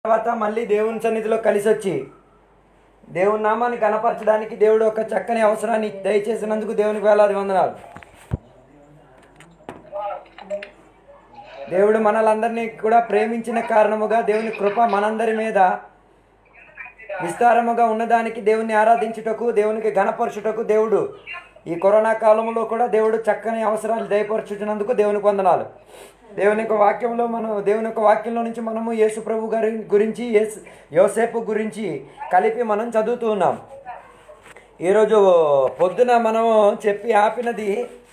తర్వాత మళ్ళీ దేవుని సన్నిధిలో కలిసి వచ్చి దేవుని నామాన్ని కనపరచడానికి దేవుడు ఒక చక్కని అవసరాన్ని దయచేసినందుకు దేవునికి వేలాది వందనాలు దేవుడు మనలందరినీ కూడా ప్రేమించిన కారణముగా దేవుని కృప మనందరి మీద విస్తారముగా ఉన్నదానికి దేవుని ఆరాధించుటకు దేవునికి ఘనపరచుటకు దేవుడు ఈ కరోనా కాలంలో కూడా దేవుడు చక్కని అవసరాలు దయపరచుతున్నందుకు దేవునికి వందనాలు దేవుని యొక్క వాక్యంలో మనం దేవుని యొక్క వాక్యంలో నుంచి మనము యేసు ప్రభు గారి గురించి యేసు యోసేపు గురించి కలిపి మనం చదువుతూ ఉన్నాం ఈరోజు పొద్దున మనము చెప్పి ఆపినది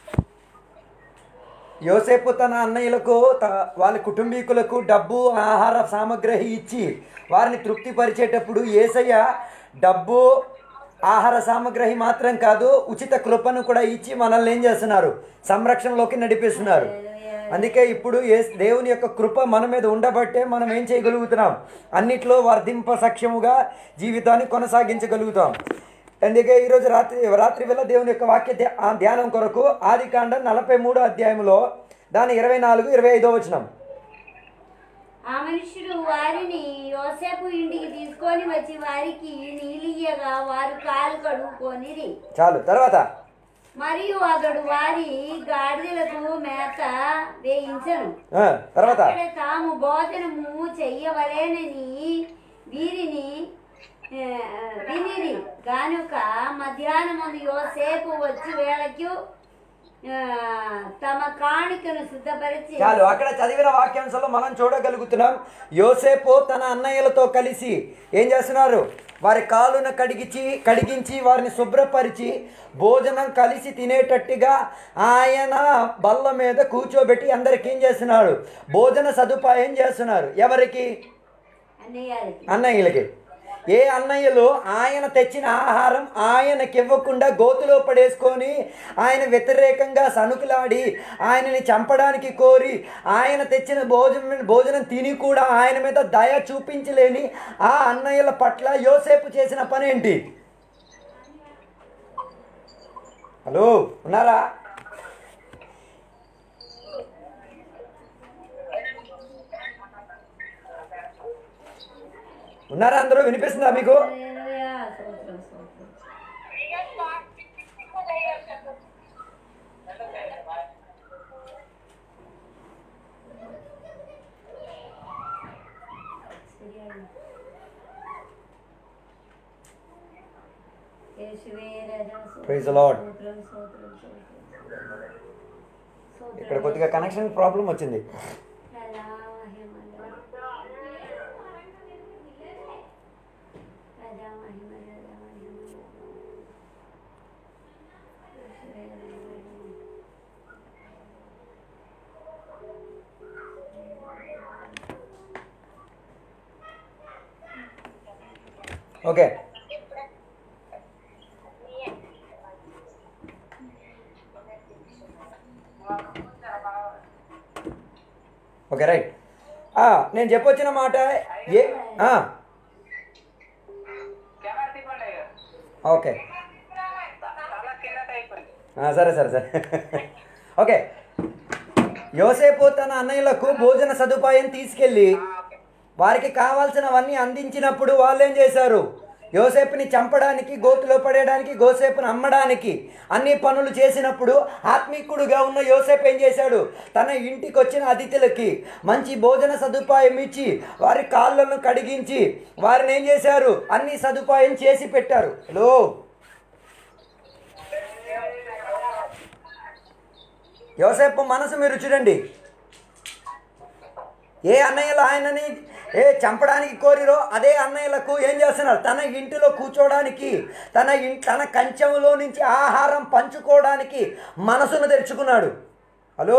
యోసేపు తన అన్నయ్యలకు త- వాళ్ళ కుటుంబీకులకు డబ్బు ఆహార సామగ్రి ఇచ్చి వారిని తృప్తిపరిచేటప్పుడు ఏసయ్య డబ్బు ఆహార సామగ్రి మాత్రం కాదు ఉచిత కృపను కూడా ఇచ్చి మనల్ని ఏం చేస్తున్నారు సంరక్షణలోకి నడిపిస్తున్నారు అందుకే ఇప్పుడు ఏ దేవుని యొక్క కృప మన మీద ఉండబట్టే మనం ఏం చేయగలుగుతున్నాం అన్నిట్లో వర్ధింప సఖ్యముగా జీవితాన్ని కొనసాగించగలుగుతాం అందుకే ఈరోజు రాత్రి రాత్రి వేళ దేవుని యొక్క వాక్య ధ్యా- ఆ ధ్యానం కొరకు ఆది కాండం నలభై మూడో అధ్యాయంలో దాని ఇరవై నాలుగు ఇరవై ఐదో వచనం ఆ మనుషుడు వారిని యోసేపు ఇంటికి తీసుకొని వచ్చి వారికి నీలియగా వారు కాలు కడుక్కొనిరి చాలు తర్వాత మరియు అతడు వారి గాడిదలకు మేత వేయించను ఆ, తర్వాత అక్కడ తాము భోజనము చెయ్యవలేనని వీరిని ఆ, వినిరి గానుక మధ్యాహ్నమందు యోసేపు వచ్చి వేళకు ఆ, తమ కాணிకను సిద్ధపరిచి చాలు అక్కడ చదివిన వాక్యాంశంలో మనం చూడగలుగుతున్నాం యోసేపు తన అన్నయ్యలతో కలిసి ఏం చేస్తున్నారు వారి కాలును కడిగించి కడిగించి వారిని శుభ్రపరిచి భోజనం కలిసి తినేటట్టుగా ఆయన బల్ల మీద కూర్చోబెట్టి అందరికి ఏం చేస్తున్నారు భోజన సదుపాయం చేస్తున్నారు ఎవరికి అన్నయ్యారికి అన్నయ్యలకి ఏ అన్నయ్యలు ఆయన తెచ్చిన ఆహారం ఆయనకి ఇవ్వకుండా గోతులో పడేసుకొని ఆయన వ్యతిరేకంగా సనుకులాడి ఆయనని చంపడానికి కోరి ఆయన తెచ్చిన భోజనం భోజనం తిని కూడా ఆయన మీద దయ చూపించలేని ఆ అన్నయ్యల పట్ల యోసేపు చేసిన పని ఏంటి హలో ఉన్నారా ఉన్నారా అందరూ వినిపిస్తుందా మీకు హల్లెలూయా. స్తోత్రం, స్తోత్రం. యేసువే రాజా, స్తోత్రం, Praise the Lord. స్తోత్రం, స్తోత్రం, స్తోత్రం. స్తోత్రం. ఇక్కడ కొద్దిగా కనెక్షన్ ప్రాబ్లం వచ్చింది రాజా, మహిమ, రాజా, మహిమ, రాజా, మహిమ. యేసువే రాజా. ఓకే ఓకే రైట్ ఆ, నేను చెప్పొచ్చిన మాట ఏ ఆ, కెమెరా తిప్పండి అయ్యా ఓకే చాలా కిందట అయిపోయింది ఆ, సరే సరే సరే ఓకే యోసేపు తన అన్నయ్యలకు భోజన సదుపాయం తీసుకెళ్ళి వారికి కావాల్సినవన్నీ అందించినప్పుడు వాళ్ళు ఏం చేశారు యోసేపుని చంపడానికి గోతులో పడేయడానికి గోసేపుని అమ్మడానికి అన్ని పనులు చేసినప్పుడు ఆత్మీకుడుగా ఉన్న యోసేపు ఏం చేశాడు తన ఇంటికి వచ్చిన అతిథులకి మంచి భోజన సదుపాయం ఇచ్చి వారి కాళ్ళను కడిగించి వారిని ఏం చేశారు అన్ని సదుపాయం చేసి పెట్టారు హలో యోసేపు మనసు మీరు చూడండి ఏ అన్నయ్యలు ఆయనని ఏ చంపడానికి కోరిరో అదే అన్నయ్యలకు ఏం చేస్తున్నారు తన ఇంటిలో కూర్చోవడానికి తన ఇన్ తన కంచంలో నుంచి ఆహారం పంచుకోవడానికి మనసును తెరుచుకున్నాడు హలో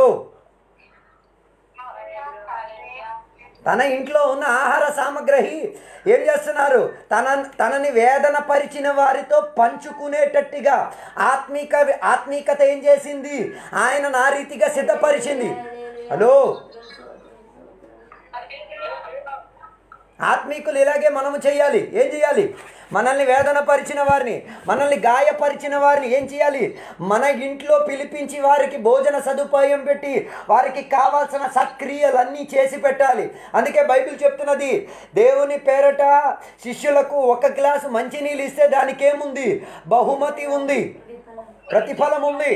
తన ఇంట్లో ఉన్న ఆహార సామగ్రి ఏం చేస్తున్నారు తన తనని వేదన పరిచిన వారితో పంచుకునేటట్టుగా ఆత్మీక ఆత్మీకత ఏం చేసింది ఆయన నా రీతిగా సిద్ధపరిచింది హలో ఆత్మీకులు ఇలాగే మనము చేయాలి ఏం చేయాలి మనల్ని వేదన పరిచిన వారిని మనల్ని గాయపరిచిన వారిని ఏం చేయాలి మన ఇంట్లో పిలిపించి వారికి భోజన సదుపాయం పెట్టి వారికి కావాల్సిన సక్రియలన్నీ చేసి పెట్టాలి అందుకే బైబిల్ చెప్తున్నది దేవుని పేరట శిష్యులకు ఒక గ్లాసు మంచినీళ్ళు ఇస్తే దానికి ఏముంది బహుమతి ఉంది ప్రతిఫలం ఉంది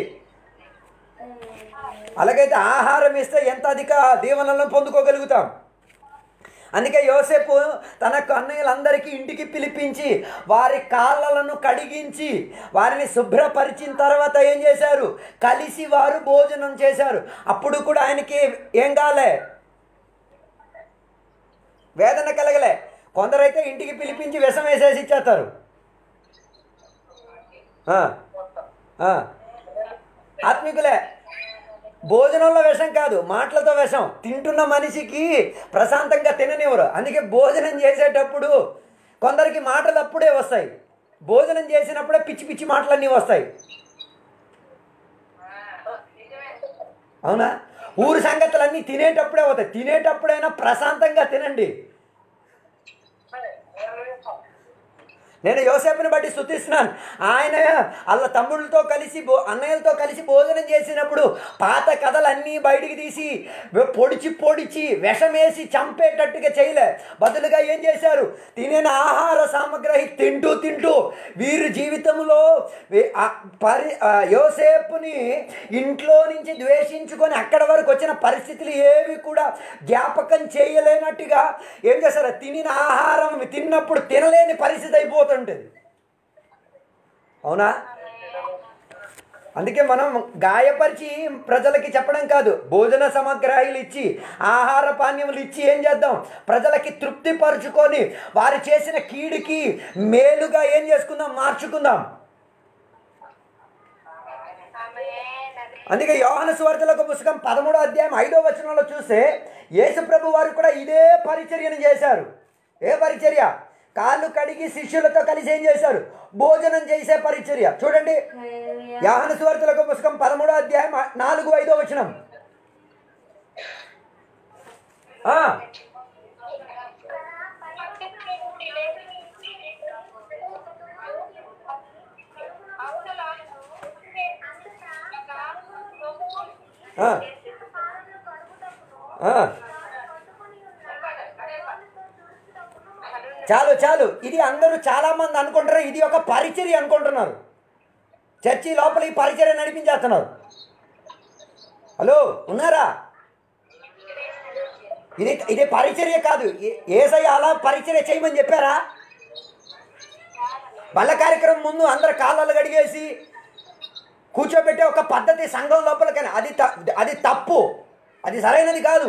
అలాగైతే ఆహారం ఇస్తే ఎంత అధిక దీవెనలను పొందుకోగలుగుతాం అందుకే యోసేపు తన అన్నయ్యలందరికీ ఇంటికి పిలిపించి వారి కాళ్ళలను కడిగించి వారిని శుభ్రపరిచిన తర్వాత ఏం చేశారు కలిసి వారు భోజనం చేశారు అప్పుడు కూడా ఆయనకి ఏం కాలే వేదన కలగలే కొందరైతే ఇంటికి పిలిపించి విషం వేసేసి ఇచ్చేస్తారు ఆ, ఆ. ఆత్మికులే భోజనంలో విషం కాదు మాటలతో విషం తింటున్న మనిషికి ప్రశాంతంగా తిననివ్వరు అందుకే భోజనం చేసేటప్పుడు కొందరికి మాటలు అప్పుడే వస్తాయి భోజనం చేసినప్పుడే పిచ్చి పిచ్చి మాటలన్నీ వస్తాయి అవునా ఊరు సంగతులన్నీ తినేటప్పుడే అవుతాయి తినేటప్పుడైనా ప్రశాంతంగా తినండి నేను యోసేపుని బట్టి స్థుతిస్తున్నాను ఆయన వాళ్ళ తమ్ముళ్ళతో కలిసి భో అన్నయ్యలతో కలిసి భోజనం చేసినప్పుడు పాత కథలన్నీ బయటికి తీసి వె- పొడిచి పొడిచి విషమేసి చంపేటట్టుగా చేయలే బదులుగా ఏం చేశారు తినిన ఆహార సామగ్రి తింటూ తింటూ వీరి జీవితంలో వీ- ఆ పరి ఆ యోసేపుని ఇంట్లో నుంచి ద్వేషించుకొని అక్కడ వరకు వచ్చిన పరిస్థితులు ఏవి కూడా జ్ఞాపకం చేయలేనట్టుగా ఏం చేశారు తినిన ఆహారం తిన్నప్పుడు తినలేని పరిస్థితి అయిపోతుంటుంది అవునా అందుకే మనం గాయపరిచి ప్రజలకి చెప్పడం కాదు భోజన సమగ్రాయిలు ఇచ్చి ఆహార పానీయములు ఇచ్చి ఏం చేద్దాం ప్రజలకి తృప్తి పరుచుకొని వారు చేసిన కీడుకి మేలుగా ఏం చేసుకుందాం మార్చుకుందాం అందుకే యోహన సువార్తలకు పుస్తకం పదమూడో అధ్యాయం ఐదో వచనంలో చూస్తే యేసుప్రభు వారు కూడా ఇదే పరిచర్యను చేశారు ఏ పరిచర్య కాళ్ళు కడిగి శిష్యులతో కలిసి ఏం చేశారు భోజనం చేసే పరిచర్య చూడండి యాహన సువార్తలకు పుస్తకం పదమూడో అధ్యాయం నాలుగు ఐదో వచనం ఆ, ఆ, ఆ. చాలు చాలు ఇది అందరూ చాలా మంది అనుకుంటారు ఇది ఒక పరిచర్య అనుకుంటున్నారు చర్చి లోపల ఈ పరిచర్య నడిపించేస్తున్నారు హలో ఉన్నారా ఇది ఇది పరిచర్య కాదు ఏ- ఏసయ్య అలా పరిచర్య చేయమని చెప్పారా బల్ల కార్యక్రమం ముందు అందరు కాళ్ళలు గడిగేసి కూర్చోబెట్టే ఒక పద్ధతి సంఘం లోపల కానీ అది త- అది తప్పు అది సరైనది కాదు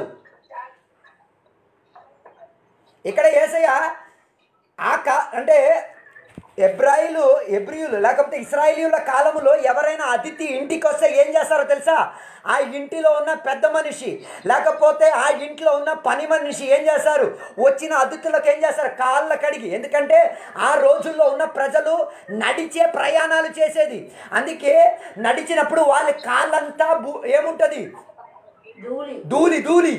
ఇక్కడ ఏసయ్య ఆ కా అంటే ఎబ్రాయిలు ఎబ్రియులు లేకపోతే ఇస్రాయిలీల కాలములో ఎవరైనా అతిథి ఇంటికి వస్తే ఏం చేస్తారో తెలుసా ఆ ఇంటిలో ఉన్న పెద్ద మనిషి లేకపోతే ఆ ఇంట్లో ఉన్న పని మనిషి ఏం చేస్తారు వచ్చిన అతిథులకు ఏం చేస్తారు కాళ్ళ కడిగి ఎందుకంటే ఆ రోజుల్లో ఉన్న ప్రజలు నడిచే ప్రయాణాలు చేసేది అందుకే నడిచినప్పుడు వాళ్ళ కాళ్ళంతా బు- ఏముంటుంది ధూళి ధూళి ధూళి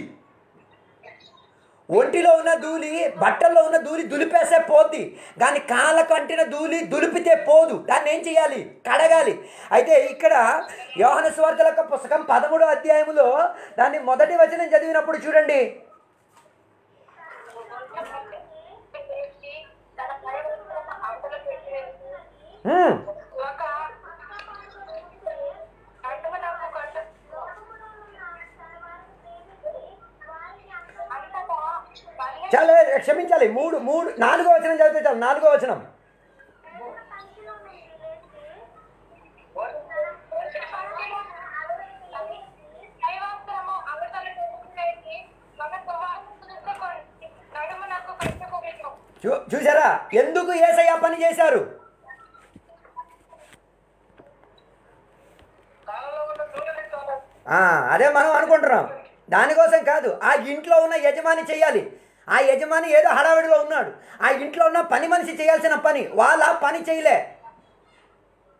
ఒంటిలో ఉన్న ధూళి బట్టల్లో ఉన్న ధూళి దులిపేస్తే పోద్ది కానీ కాళ్ళకు అంటిన ధూళి దులిపితే పోదు దాన్ని ఏం చేయాలి కడగాలి అయితే ఇక్కడ యోహన స్వార్థల యొక్క పుస్తకం పదమూడో అధ్యాయములో దాన్ని మొదటి వచనం చదివినప్పుడు చూడండి హ్మ్, ఒక అటువలకు కట్టు అంతటా బలి చాలా క్షమించాలి మూడు మూడు నాలుగో వచనం చదివితే చాలు నాలుగో వచనం దైవాస్త్రము అవతల చేసి మన సువార్తను నడుమునకు కట్టుకోలేదు చూ చూసారా ఎందుకు ఏసయ్య పని చేశారు ఆ, అదే మనం అనుకుంటున్నాం దానికోసం కాదు ఆ ఇంట్లో ఉన్న యజమాని చేయాలి ఆ యజమాని ఏదో హడావిడిలో ఉన్నాడు ఆ ఇంట్లో ఉన్న పని మనిషి చేయాల్సిన పని వాళ్ళ పని చేయలే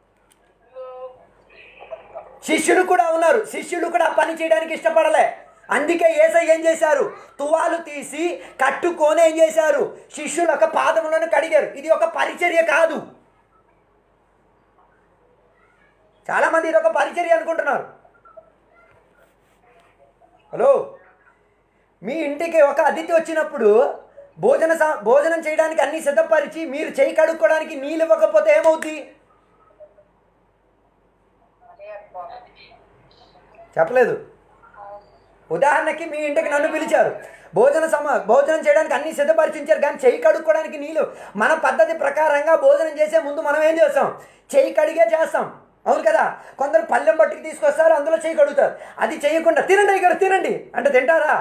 శిష్యుడు కూడా ఉన్నారు శిష్యుడు కూడా ఆ పని చేయడానికి ఇష్టపడలే అందుకే ఏసై ఏం చేశారు తువాలు తీసి కట్టుకొని ఏం చేశారు శిష్యుల యొక్క పాదములను కడిగారు ఇది ఒక పరిచర్య కాదు చాలామంది ఇది ఒక పరిచర్య అనుకుంటున్నారు హలో మీ ఇంటికి ఒక అతిథి వచ్చినప్పుడు భోజన సా- భోజనం చేయడానికి అన్ని సిద్ధపరిచి మీరు చేయి కడుక్కోవడానికి నీళ్ళు ఇవ్వకపోతే ఏమవుద్ది చెప్పలేదు ఉదాహరణకి మీ ఇంటికి నన్ను పిలిచారు భోజన సమ భోజనం చేయడానికి అన్ని సిద్ధపరిచించారు కానీ చెయ్యి కడుక్కోవడానికి నీళ్ళు మన పద్ధతి ప్రకారంగా భోజనం చేసే ముందు మనం ఏం చేస్తాం చెయ్యి కడిగే చేస్తాం అవును కదా కొందరు పళ్ళెం పట్టుకు తీసుకొస్తారు అందులో చెయ్యి కడుగుతారు అది చేయకుండా తినండి ఇక్కడ తినండి అంటే తింటారా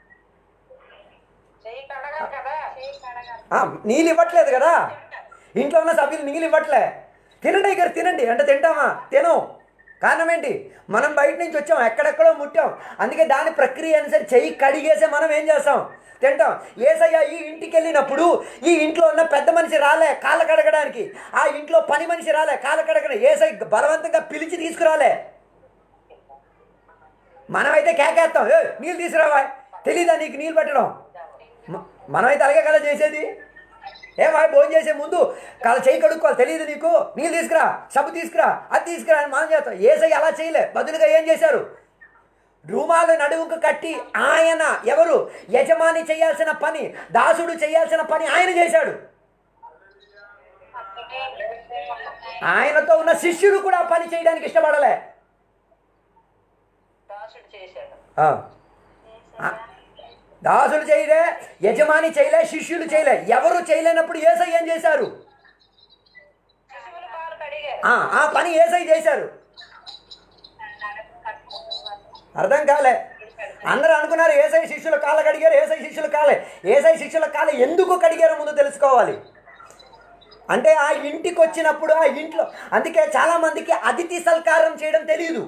చెయ్యి కడగాలి కదా చెయ్యి కడగాలి ఆ, నీళ్ళు ఇవ్వట్లేదు కదా ఇంట్లో ఉన్న సభ్యులు నీళ్ళు ఇవ్వట్లే తినండి ఇక్కడ తినండి అంటే తింటామా తినం కారణం ఏంటి మనం బయట నుంచి వచ్చాం ఎక్కడెక్కడో ముట్టాం అందుకే దాని ప్రక్రియ అనుసరి చెయ్యి కడిగేసే మనం ఏం చేస్తాం తింటాం ఏసయ్య ఈ ఇంటికి వెళ్ళినప్పుడు ఈ ఇంట్లో ఉన్న పెద్ద మనిషి రాలే కాళ్ళ కడగడానికి ఆ ఇంట్లో పని మనిషి రాలే కాళ్ళ కడగడం ఏసై బలవంతంగా పిలిచి తీసుకురాలే మనమైతే కేకేస్తాం ఏ నీళ్ళు తీసుకురావా తెలీదా నీకు నీళ్ళు పెట్టడం మ- మనమైతే అలాగే కదా చేసేది ఏమా భోజనం చేసే ముందు కాళ్ళ చేయి కడుక్కోవాలి తెలియదు నీకు నీళ్ళు తీసుకురా సబ్బు తీసుకురా అది తీసుకురా అని మనం చేస్తాం ఏసై అలా చేయలే బదులుగా ఏం చేశారు రూమాలు నడుముకు కట్టి ఆయన ఎవరు యజమాని చేయాల్సిన పని దాసుడు చేయాల్సిన పని ఆయన చేశాడు ఆయనతో ఉన్న శిష్యుడు కూడా ఆ పని చేయడానికి ఇష్టపడలే దాసుడు చేశాడు ఆ. ఆ. దాసుడు చేయలే యజమాని చేయలే శిష్యులు చేయలే ఎవరు చేయలేనప్పుడు ఏసై ఏం చేశారు శిశువులు కాలు కడిగారు ఆ, ఆ పని ఏసై చేశారు అర్థం కాలే అందరూ అనుకున్నారు ఏసై శిష్యుల కాళ్ళ కడిగారు ఏసై శిష్యుల కాలే ఏసై శిష్యుల కాళ్ళ ఎందుకు కడిగారో ముందు తెలుసుకోవాలి అంటే ఆ ఇంటికి వచ్చినప్పుడు ఆ ఇంట్లో అందుకే చాలా మందికి అతిథి సల్కారం చేయడం తెలియదు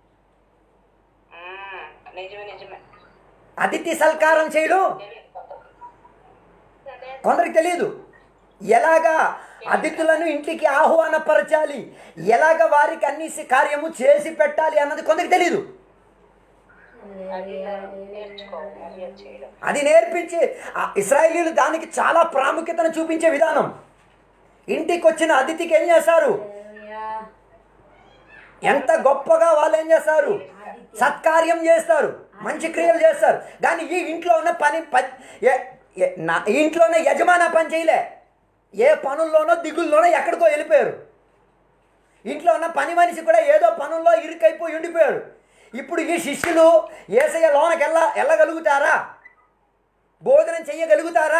ఉమ్, నిజమే నిజమే అతిథి సల్కారం చేయడం కొందరికి తెలియదు ఎలాగా అతిథులను ఇంటికి ఆహ్వానపరచాలి ఎలాగ వారికి అన్ని సి- కార్యము చేసి పెట్టాలి అన్నది కొందరికి తెలియదు అది నేర్చుకోవాలి అది చేయడం అది నేర్పించి ఆ ఇస్రాయేలీలు దానికి చాలా ప్రాముఖ్యతను చూపించే విధానం ఇంటికి వచ్చిన అతిథికి ఏం చేస్తారు ఎంత గొప్పగా వాళ్ళు ఏం చేస్తారు సత్కార్యం చేస్తారు మంచి క్రియలు చేస్తారు కానీ ఈ ఇంట్లో ఉన్న పని ప- ఏ- ఏ- నా ఈ ఇంట్లోనే యజమాని ఆ పని చేయలే ఏ పనుల్లోనో దిగుల్లోనో ఎక్కడికో వెళ్ళిపోయారు ఇంట్లో ఉన్న పని మనిషి కూడా ఏదో పనుల్లో ఇరుకైపోయి ఉండిపోయారు ఇప్పుడు ఈ శిష్యులు ఏసయ్య లోనకి వెళ్ళ వెళ్ళగలుగుతారా భోజనం చెయ్యగలుగుతారా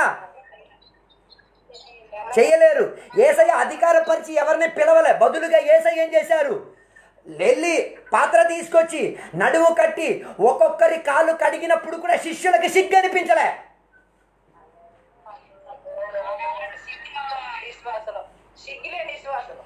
చేయలేరు ఏసయ్య అధికారపరిచి ఎవరిని పిలవలే బదులుగా ఏసయ్య ఏం చేశారు వెళ్ళి పాత్ర తీసుకొచ్చి నడుము కట్టి ఒక్కొక్కరి కాలు కడిగినప్పుడు కూడా శిష్యులకి సిగ్గు అనిపించలే విశ్వాసలో సిగ్గులే విశ్వాసలు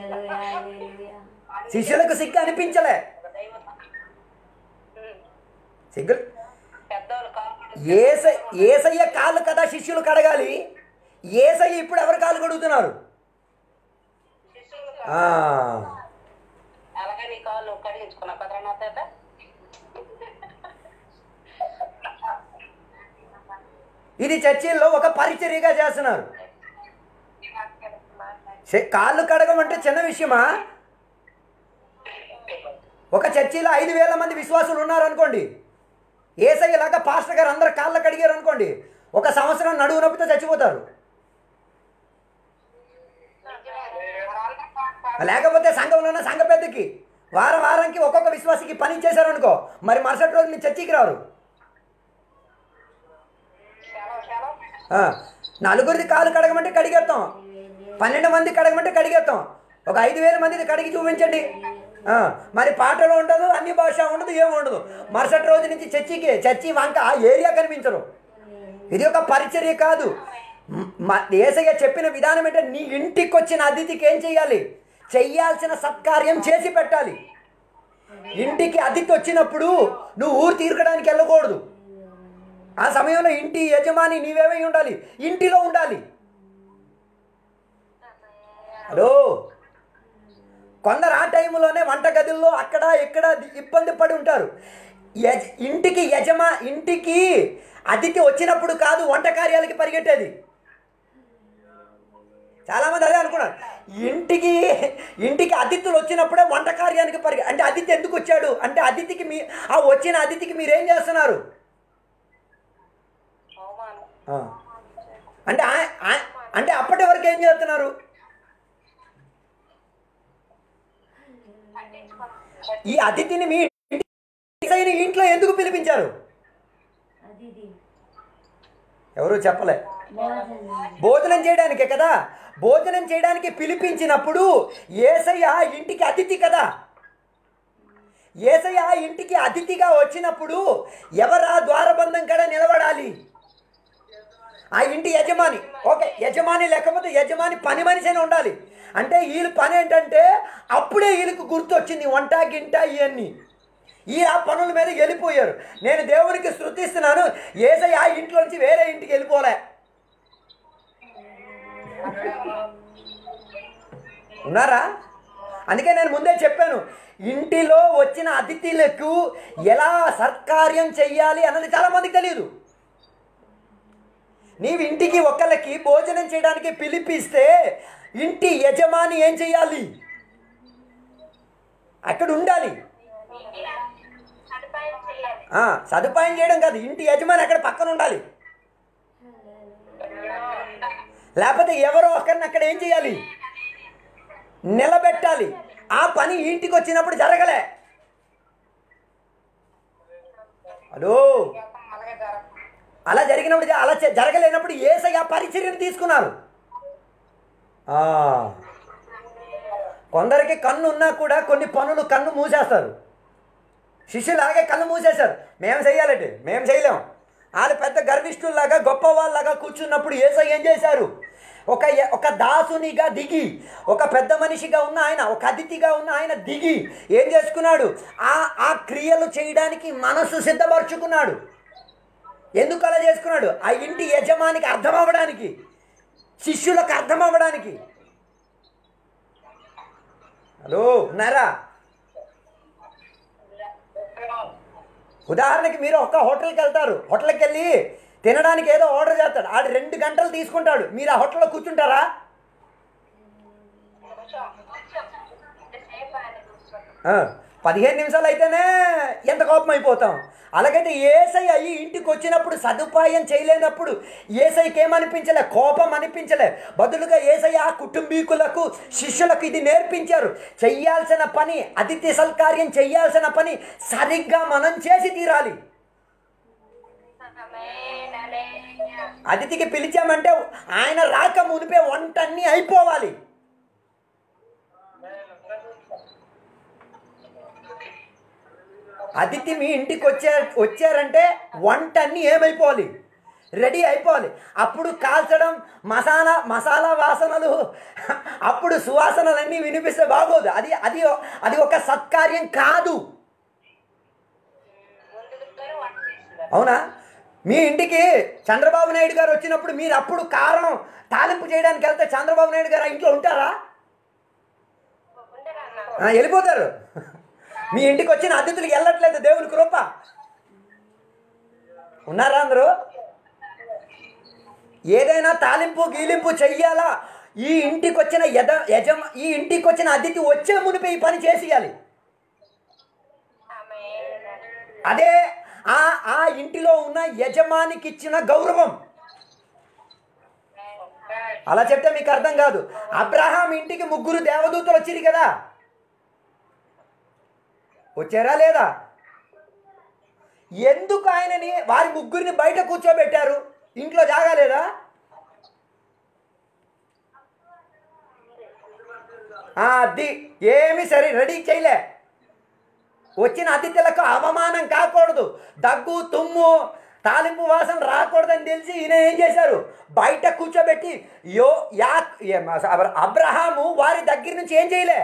శిష్యులకు సిగ్గు అనిపించలే ఒక దైవం ఉమ్, సిగ్గు పెద్దవాళ్ళు కాలు ఏస ఏసయ్య కాళ్ళు కదా శిష్యులు కడగాలి ఏసయ్య ఇప్పుడు ఎవరి కాళ్ళు కడుగుతున్నారు శిశువులు ఆ, అలాగే నీ కాళ్ళు కడిగించుకున్నా కదరా నా తాత ఇది చర్చిల్లో ఒక పరిచర్యగా చేస్తున్నారు చె- కాళ్ళు కడగమంటే చిన్న విషయమా ఒక చర్చిలో ఐదు వేల మంది విశ్వాసులు ఉన్నారనుకోండి ఏసయ్యలాగా పాస్టర్ గారు అందరు కాళ్ళ కడిగారు అనుకోండి ఒక సంవత్సరం నడువు నొప్పితో చచ్చిపోతారు లేకపోతే సంఘంలో ఉన్న సంఘ పెద్దకి వారం వారానికి ఒక్కొక్క విశ్వాసికి పని చేశారు అనుకో మరి మరుసటి రోజు నీ చర్చికి రారు సెలవు సెలవు ఆ, నలుగురిది కాలు కడగమంటే కడిగేస్తాం పన్నెండు మంది కడగమంటే కడిగేస్తాం ఒక ఐదు వేల మందిది కడిగి చూపించండి ఆ, మరి పాటలు ఉండదు అన్ని భాష ఉండదు ఏమి ఉండదు మరుసటి రోజు నుంచి చర్చికి చర్చి వంక ఆ ఏరియా కనిపించరు ఇది ఒక పరిచర్య కాదు మ- మ- ఏసయ్య చెప్పిన విధానం ఏంటంటే నీ ఇంటికి వచ్చిన అతిథికి ఏం చేయాలి చెయ్యాల్సిన సత్కార్యం చేసి పెట్టాలి ఇంటికి అతిథి వచ్చినప్పుడు నువ్వు ఊరు తీర్చడానికి వెళ్ళకూడదు ఆ సమయంలో ఇంటి యజమాని నీవేమై ఉండాలి ఇంటిలో ఉండాలి హలో కొందరు ఆ టైంలోనే వంటగదుల్లో అక్కడ ఇక్కడ ఇబ్బంది పడి ఉంటారు యజ ఇంటికి యజమా ఇంటికి అతిథి వచ్చినప్పుడు కాదు వంట కార్యాలకి పరిగెట్టేది చాలామంది అదే అనుకున్నారు ఇంటికి ఇంటికి అతిథులు వచ్చినప్పుడే వంట కార్యానికి పరిగె అంటే అతిథి ఎందుకు వచ్చాడు అంటే అతిథికి మీ ఆ వచ్చిన అతిథికి మీరేం చేస్తున్నారు అవమానం ఆ. అంటే ఆ- ఆ- అంటే అప్పటి వరకు ఏం చేస్తున్నారు ఈ అతిథిని మీ ఇంటి ఇంట్లో ఎందుకు పిలిపించారు అది ఇది ఎవరు చెప్పలే భోజనం భోజనం చేయడానికే కదా భోజనం చేయడానికి పిలిపించినప్పుడు ఏసయ్య ఇంటికి అతిథి కదా ఏసయ్య ఇంటికి అతిథిగా వచ్చినప్పుడు ఎవరా ద్వారబంధం కాడ నిలబడాలి ఆ ఇంటి యజమాని ఓకే యజమాని లేకపోతే యజమాని పని మనిషి అని ఉండాలి అంటే వీళ్ళ పని ఏంటంటే అప్పుడే వీళ్ళకి గుర్తొచ్చింది వంట గింట ఇవన్నీ ఈ ఆ పనుల మీద వెళ్ళిపోయారు నేను దేవునికి శృతిస్తున్నాను ఏసయ్య ఆ ఇంట్లో నుంచి వేరే ఇంటికి వెళ్ళిపోలే ఉన్నారా అందుకే నేను ముందే చెప్పాను ఇంటిలో వచ్చిన అతిథులకు ఎలా సత్కార్యం చెయ్యాలి అన్నది చాలా మందికి తెలియదు నీవు ఇంటికి ఒకళ్ళకి భోజనం చేయడానికి పిలిపిస్తే ఇంటి యజమాని ఏం చేయాలి అక్కడ ఉండాలి సదుపాయం చేయాలి ఆ, సదుపాయం చేయడం కాదు ఇంటి యజమాని అక్కడ పక్కన ఉండాలి లేకపోతే ఎవరో ఒకరిని అక్కడ ఏం చేయాలి నిలబెట్టాలి ఆ పని ఇంటికి వచ్చినప్పుడు జరగలే హలో అలాగే జరగదు అలా జరిగినప్పుడు జ- అలా చే- జరగలేనప్పుడు ఏసయ్య పరిచర్యను తీసుకున్నారు ఆ. కొందరికి కన్ను ఉన్నా కూడా కొన్ని పనులు కన్ను మూసేస్తారు శిష్యులాగే కన్ను మూసేశారు మేము చెయ్యాలంటే మేము చేయలేం వాళ్ళు పెద్ద గర్విష్ఠుల్లాగా గొప్ప వాళ్ళలాగా కూర్చున్నప్పుడు ఏసై ఏం చేశారు ఒక ఎ- ఒక దాసునిగా దిగి ఒక పెద్ద మనిషిగా ఉన్న ఆయన ఒక అతిథిగా ఉన్న ఆయన దిగి ఏం చేసుకున్నాడు ఆ ఆ క్రియలు చేయడానికి మనసు సిద్ధపరచుకున్నాడు ఎందుకు అలా చేసుకున్నాడు ఆ ఇంటి యజమానికి అర్థం అవ్వడానికి శిష్యులకు అర్థం అవ్వడానికి హలో ఉన్నారా ఉదాహరణకి మీరు ఒక్క హోటల్కి వెళ్తారు హోటల్కి వెళ్ళి తినడానికి ఏదో ఆర్డర్ చేస్తాడు ఆడు రెండు గంటలు తీసుకుంటాడు మీరు ఆ హోటల్లో కూర్చుంటారా కూర్చో ఎంతసేపు ఆయన కూర్చోండి ఆ, పదిహేను నిమిషాలు అయితేనే ఎంత కోపం అయిపోతాం అలాగైతే ఏసై అయ్యి ఇంటికి వచ్చినప్పుడు సదుపాయం చేయలేనప్పుడు ఏసైకి ఏమనిపించలే కోపం అనిపించలే బదులుగా ఏసై ఆ కుటుంబీకులకు శిష్యులకు ఇది నేర్పించారు చెయ్యాల్సిన పని అతిథి సత్కార్యం చెయ్యాల్సిన పని సరిగ్గా మనం చేసి తీరాలి ఆమేన్ హల్లెలూయా అతిథికి పిలిచామంటే ఆయన రాక మునిపే వంట అన్నీ అయిపోవాలి అతిథి మీ ఇంటికి వచ్చా వచ్చారంటే వంట అన్నీ ఏమైపోవాలి రెడీ అయిపోవాలి అప్పుడు కాల్చడం మసాలా మసాలా వాసనలు అప్పుడు సువాసనలన్నీ వినిపిస్తే బాగోదు అది అది అది ఒక సత్కార్యం కాదు ముందుగానే వంట చేస్తున్నారు అవునా మీ ఇంటికి చంద్రబాబు నాయుడు గారు వచ్చినప్పుడు మీరు అప్పుడు కారం తాలింపు చేయడానికి వెళ్తే చంద్రబాబు నాయుడు గారు ఆ ఇంట్లో ఉంటారా ఉండరా అన్న ఆ, వెళ్ళిపోతారు మీ ఇంటికి వచ్చిన అతిథులు వెళ్ళట్లేదు దేవుని కృప ఉన్నారా అందరూ ఏదైనా తాలింపు గీలింపు చెయ్యాలా ఈ ఇంటికి వచ్చిన యజ యజమ ఈ ఇంటికి వచ్చిన అతిథి వచ్చే మునిపే ఈ పని చేసేయాలి ఆమేన్ అదే ఆ ఆ ఇంటిలో ఉన్న యజమానికి ఇచ్చిన గౌరవం అలా చెప్తే మీకు అర్థం కాదు అబ్రహాం ఇంటికి ముగ్గురు దేవదూతలు వచ్చిరు కదా వచ్చారా లేదా ఎందుకు ఆయనని వారి ముగ్గురిని బయట కూర్చోబెట్టారు ఇంట్లో జాగా లేదా ఆ, అది ఏమి సరే రెడీ చేయలే వచ్చిన అతిథులకు అవమానం కాకూడదు దగ్గు తుమ్ము తాలింపు వాసన రాకూడదని తెలిసి ఈయన ఏం చేశారు బయట కూర్చోబెట్టి యో యా ఏ- అబ్ర- అబ్రహాము వారి దగ్గర నుంచి ఏం చేయలే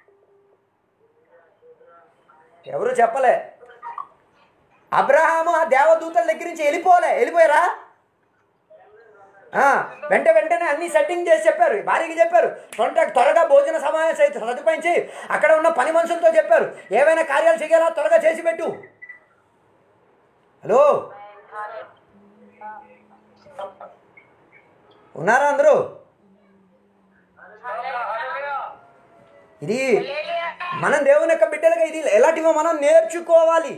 ఎవరు చెప్పలే అబ్రహాము ఆ దేవదూతల దగ్గర నుంచి వెళ్ళిపోలే వెళ్ళిపోయారా ఆ, వెంట వెంటనే అన్ని సెట్టింగ్ చేసి చెప్పారు భార్యకి చెప్పారు తొంట త్వరగా భోజన సమావేశం అయితే సదుపాయించి అక్కడ ఉన్న పని మనుషులతో చెప్పారు ఏవైనా కార్యాలు చేయాలా త్వరగా చేసి పెట్టు హలో ఉన్నారా అందరూ ఇది మనం దేవుని యొక్క బిడ్డలుగా ఇది ఎలాంటివో మనం నేర్చుకోవాలి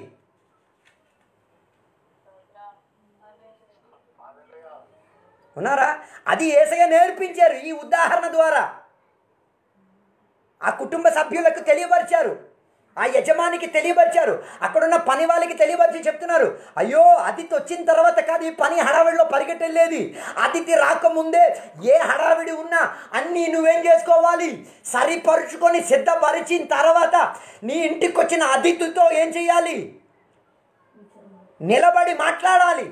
ఉన్నారా అది ఏసయ్య నేర్పించారు ఈ ఉదాహరణ ద్వారా ఆ కుటుంబ సభ్యులకు తెలియపరిచారు ఆ యజమానికి తెలియపరిచారు అక్కడున్న పని వాళ్ళకి తెలియపరిచి చెప్తున్నారు అయ్యో అతిథి వచ్చిన తర్వాత కాదు ఈ పని హడావిడిలో పరిగెట్టలేదు అతిథి రాకముందే ఏ హడావిడి ఉన్నా అన్నీ నువ్వేం చేసుకోవాలి సరిపరుచుకొని సిద్ధపరిచిన తర్వాత నీ ఇంటికి వచ్చిన అతిథితో ఏం చేయాలి నిలబడి మాట్లాడాలి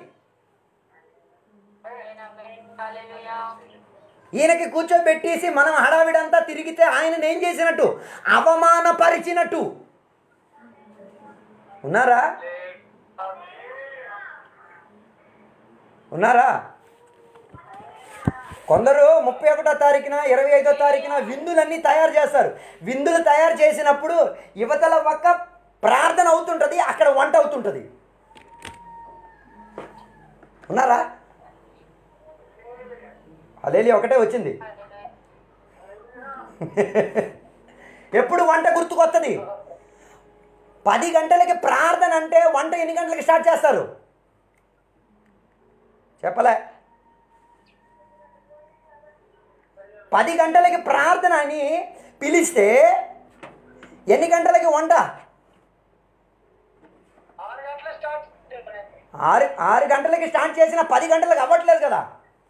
ఈయనకి కూర్చోబెట్టేసి మనం హడావిడంతా తిరిగితే ఆయన ఏం చేసినట్టు అవమానపరిచినట్టు ఉన్నారా ఉన్నారా కొందరు ముప్పై ఒకటో తారీఖున ఇరవై ఐదో తారీఖున విందులన్నీ తయారు చేస్తారు విందులు తయారు చేసినప్పుడు యువతల ఒక్క ప్రార్థన అవుతుంటుంది అక్కడ వంట అవుతుంటుంది ఉన్నారా అలేలి ఒకటే వచ్చింది ఎప్పుడు వంట గుర్తుకొస్తుంది పది గంటలకి ప్రార్థన అంటే వంట ఎన్ని గంటలకి స్టార్ట్ చేస్తారు చెప్పలే పది గంటలకి ప్రార్థన అని పిలిస్తే ఎన్ని గంటలకి వంట ఆరు గంటలు స్టార్ట్ చేయండి. ఆరు ఆరు గంటలకి స్టార్ట్ చేసిన పది గంటలకు అవ్వట్లేదు కదా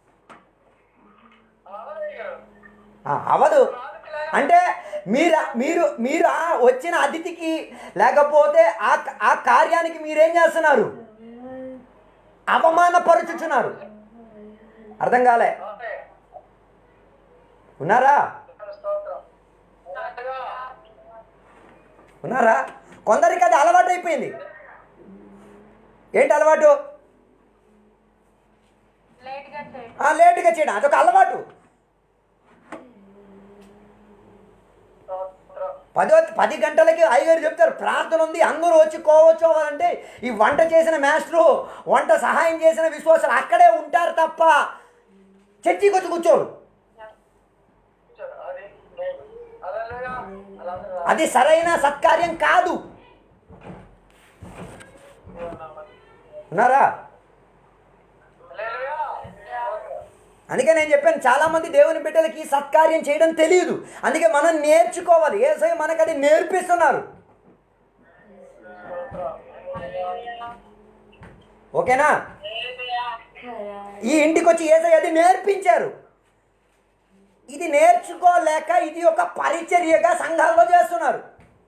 అవునయ్యా. ఆ, అవ్వదు అంటే మీరు మీరు మీరు ఆ వచ్చిన అతిథికి లేకపోతే ఆ ఆ కార్యానికి మీరేం చేస్తున్నారు అవమానపరుచుచున్నారు అర్థం కాలే అవునయ్యా. ఉన్నారా స్తోత్రం. అయ్యా. ఉన్నారా కొందరికి అది అలవాటు అయిపోయింది ఏంటి అలవాటు ఆ, లేటుగా చేయడం అదొక అలవాటు స్తోత్రం. పదో పది గంటలకి అయ్యగారు చెప్తారు ప్రార్థన ఉంది అందరూ వచ్చి కోవచ్చోవాలంటే ఈ వంట చేసిన మాస్టరు వంట సహాయం చేసిన విశ్వాసాలు అక్కడే ఉంటారు తప్ప చర్చికి వచ్చి కూర్చోరు కూర్చోండి. అది నేను. హల్లెలూయా. అలాగే అది సరైన సత్కార్యం కాదు ఉన్నారా హల్లెలూయా. అందుకే నేను చెప్పాను చాలా మంది దేవుని బిడ్డలకి ఈ సత్కార్యం చేయడం తెలియదు అందుకే మనం నేర్చుకోవాలి ఏసై మనకు అది నేర్పిస్తున్నారు ఓకేనా ఈ ఇంటికి వచ్చి ఏసై అది నేర్పించారు ఇది నేర్చుకోలేక ఇది ఒక పరిచర్యగా సంఘాల్లో చేస్తున్నారు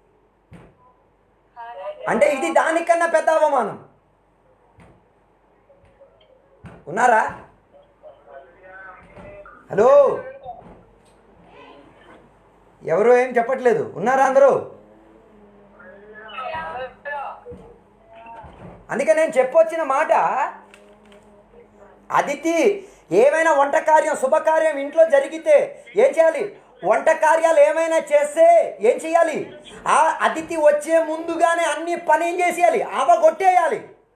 అంటే ఇది దానికన్నా పెద్ద అవమానం ఉన్నారా హలో ఎవరు ఏం చెప్పట్లేదు ఉన్నారా అందరూ హల్లెలూయా. అందుకే నేను చెప్పొచ్చిన మాట అతిథి ఏమైనా వంట కార్యం శుభకార్యం ఇంట్లో జరిగితే ఏం చేయాలి వంట కార్యాలు ఏమైనా చేస్తే ఏం చేయాలి ఆ అతిథి వచ్చే ముందుగానే అన్ని పని ఏం చేసేయాలి ఆవగొట్టేయాలి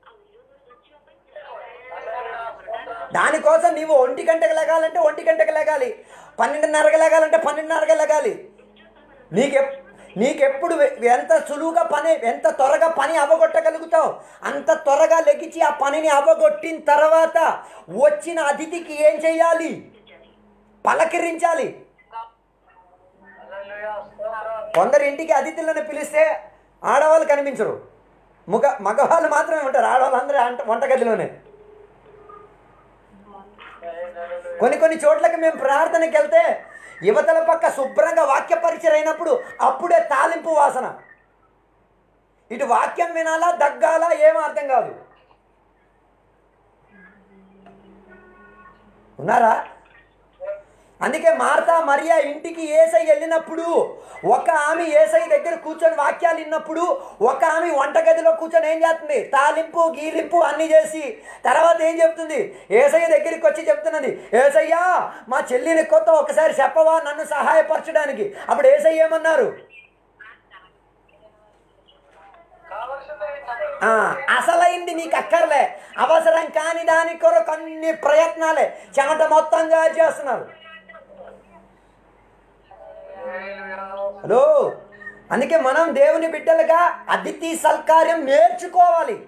దానికోసం నీవు ఒంటి గంటకు లెగాలంటే ఒంటి గంటకు లెగాలి పన్నెండున్నరకు లెగాలంటే పన్నెండున్నరకు లెగాలి నీకెప్ నీకెప్పుడు వె- ఎంత సులువుగా పని ఎంత త్వరగా పని అవగొట్టగలుగుతావు అంత త్వరగా లెగిచి ఆ పనిని అవగొట్టిన తర్వాత వచ్చిన అతిథికి ఏం చేయాలి పలకరించాలి హల్లెలూయా. స్తోత్రం. కొందరు ఇంటికి అతిథులను పిలిస్తే ఆడవాళ్ళు కనిపించరు మగ మగవాళ్ళు మాత్రమే ఉంటారు ఆడవాళ్ళు అందరూ అంట వంటగదిలోనే కొన్ని కొన్ని చోట్లకి మేము ప్రార్థనకి వెళ్తే యువతల పక్క శుభ్రంగా వాక్య పరిచయం అయినప్పుడు అప్పుడే తాలింపు వాసన ఇటు వాక్యం వినాలా దగ్గాలా ఏం అర్థం కాదు ఉన్నారా అందుకే మార్తా మరియా ఇంటికి ఏసై వెళ్ళినప్పుడు ఒక ఆమె ఏసై దగ్గర కూర్చొని వాక్యాలు విన్నప్పుడు ఒక ఆమె వంటగదిలో కూర్చొని ఏం చేస్తుంది తాలింపు గీలింపు అన్నీ చేసి తర్వాత ఏం చెప్తుంది ఏసయ్య దగ్గరికి వచ్చి చెప్తున్నది ఏసయ్యా మా చెల్లిని కొత్త ఒకసారి చెప్పవా నన్ను సహాయపరచడానికి అప్పుడు ఏసయ్య ఏమన్నారు కావలసిందే చెప్పండి. ఆ, అసలైంది నీకు అక్కర్లే అవసరం కాని దాని కొరకు అన్ని ప్రయత్నాలే చెమట మొత్తంగా చేస్తున్నారు హలో అందుకే మనం దేవుని బిడ్డలుగా అతిథి సల్కార్యం నేర్చుకోవాలి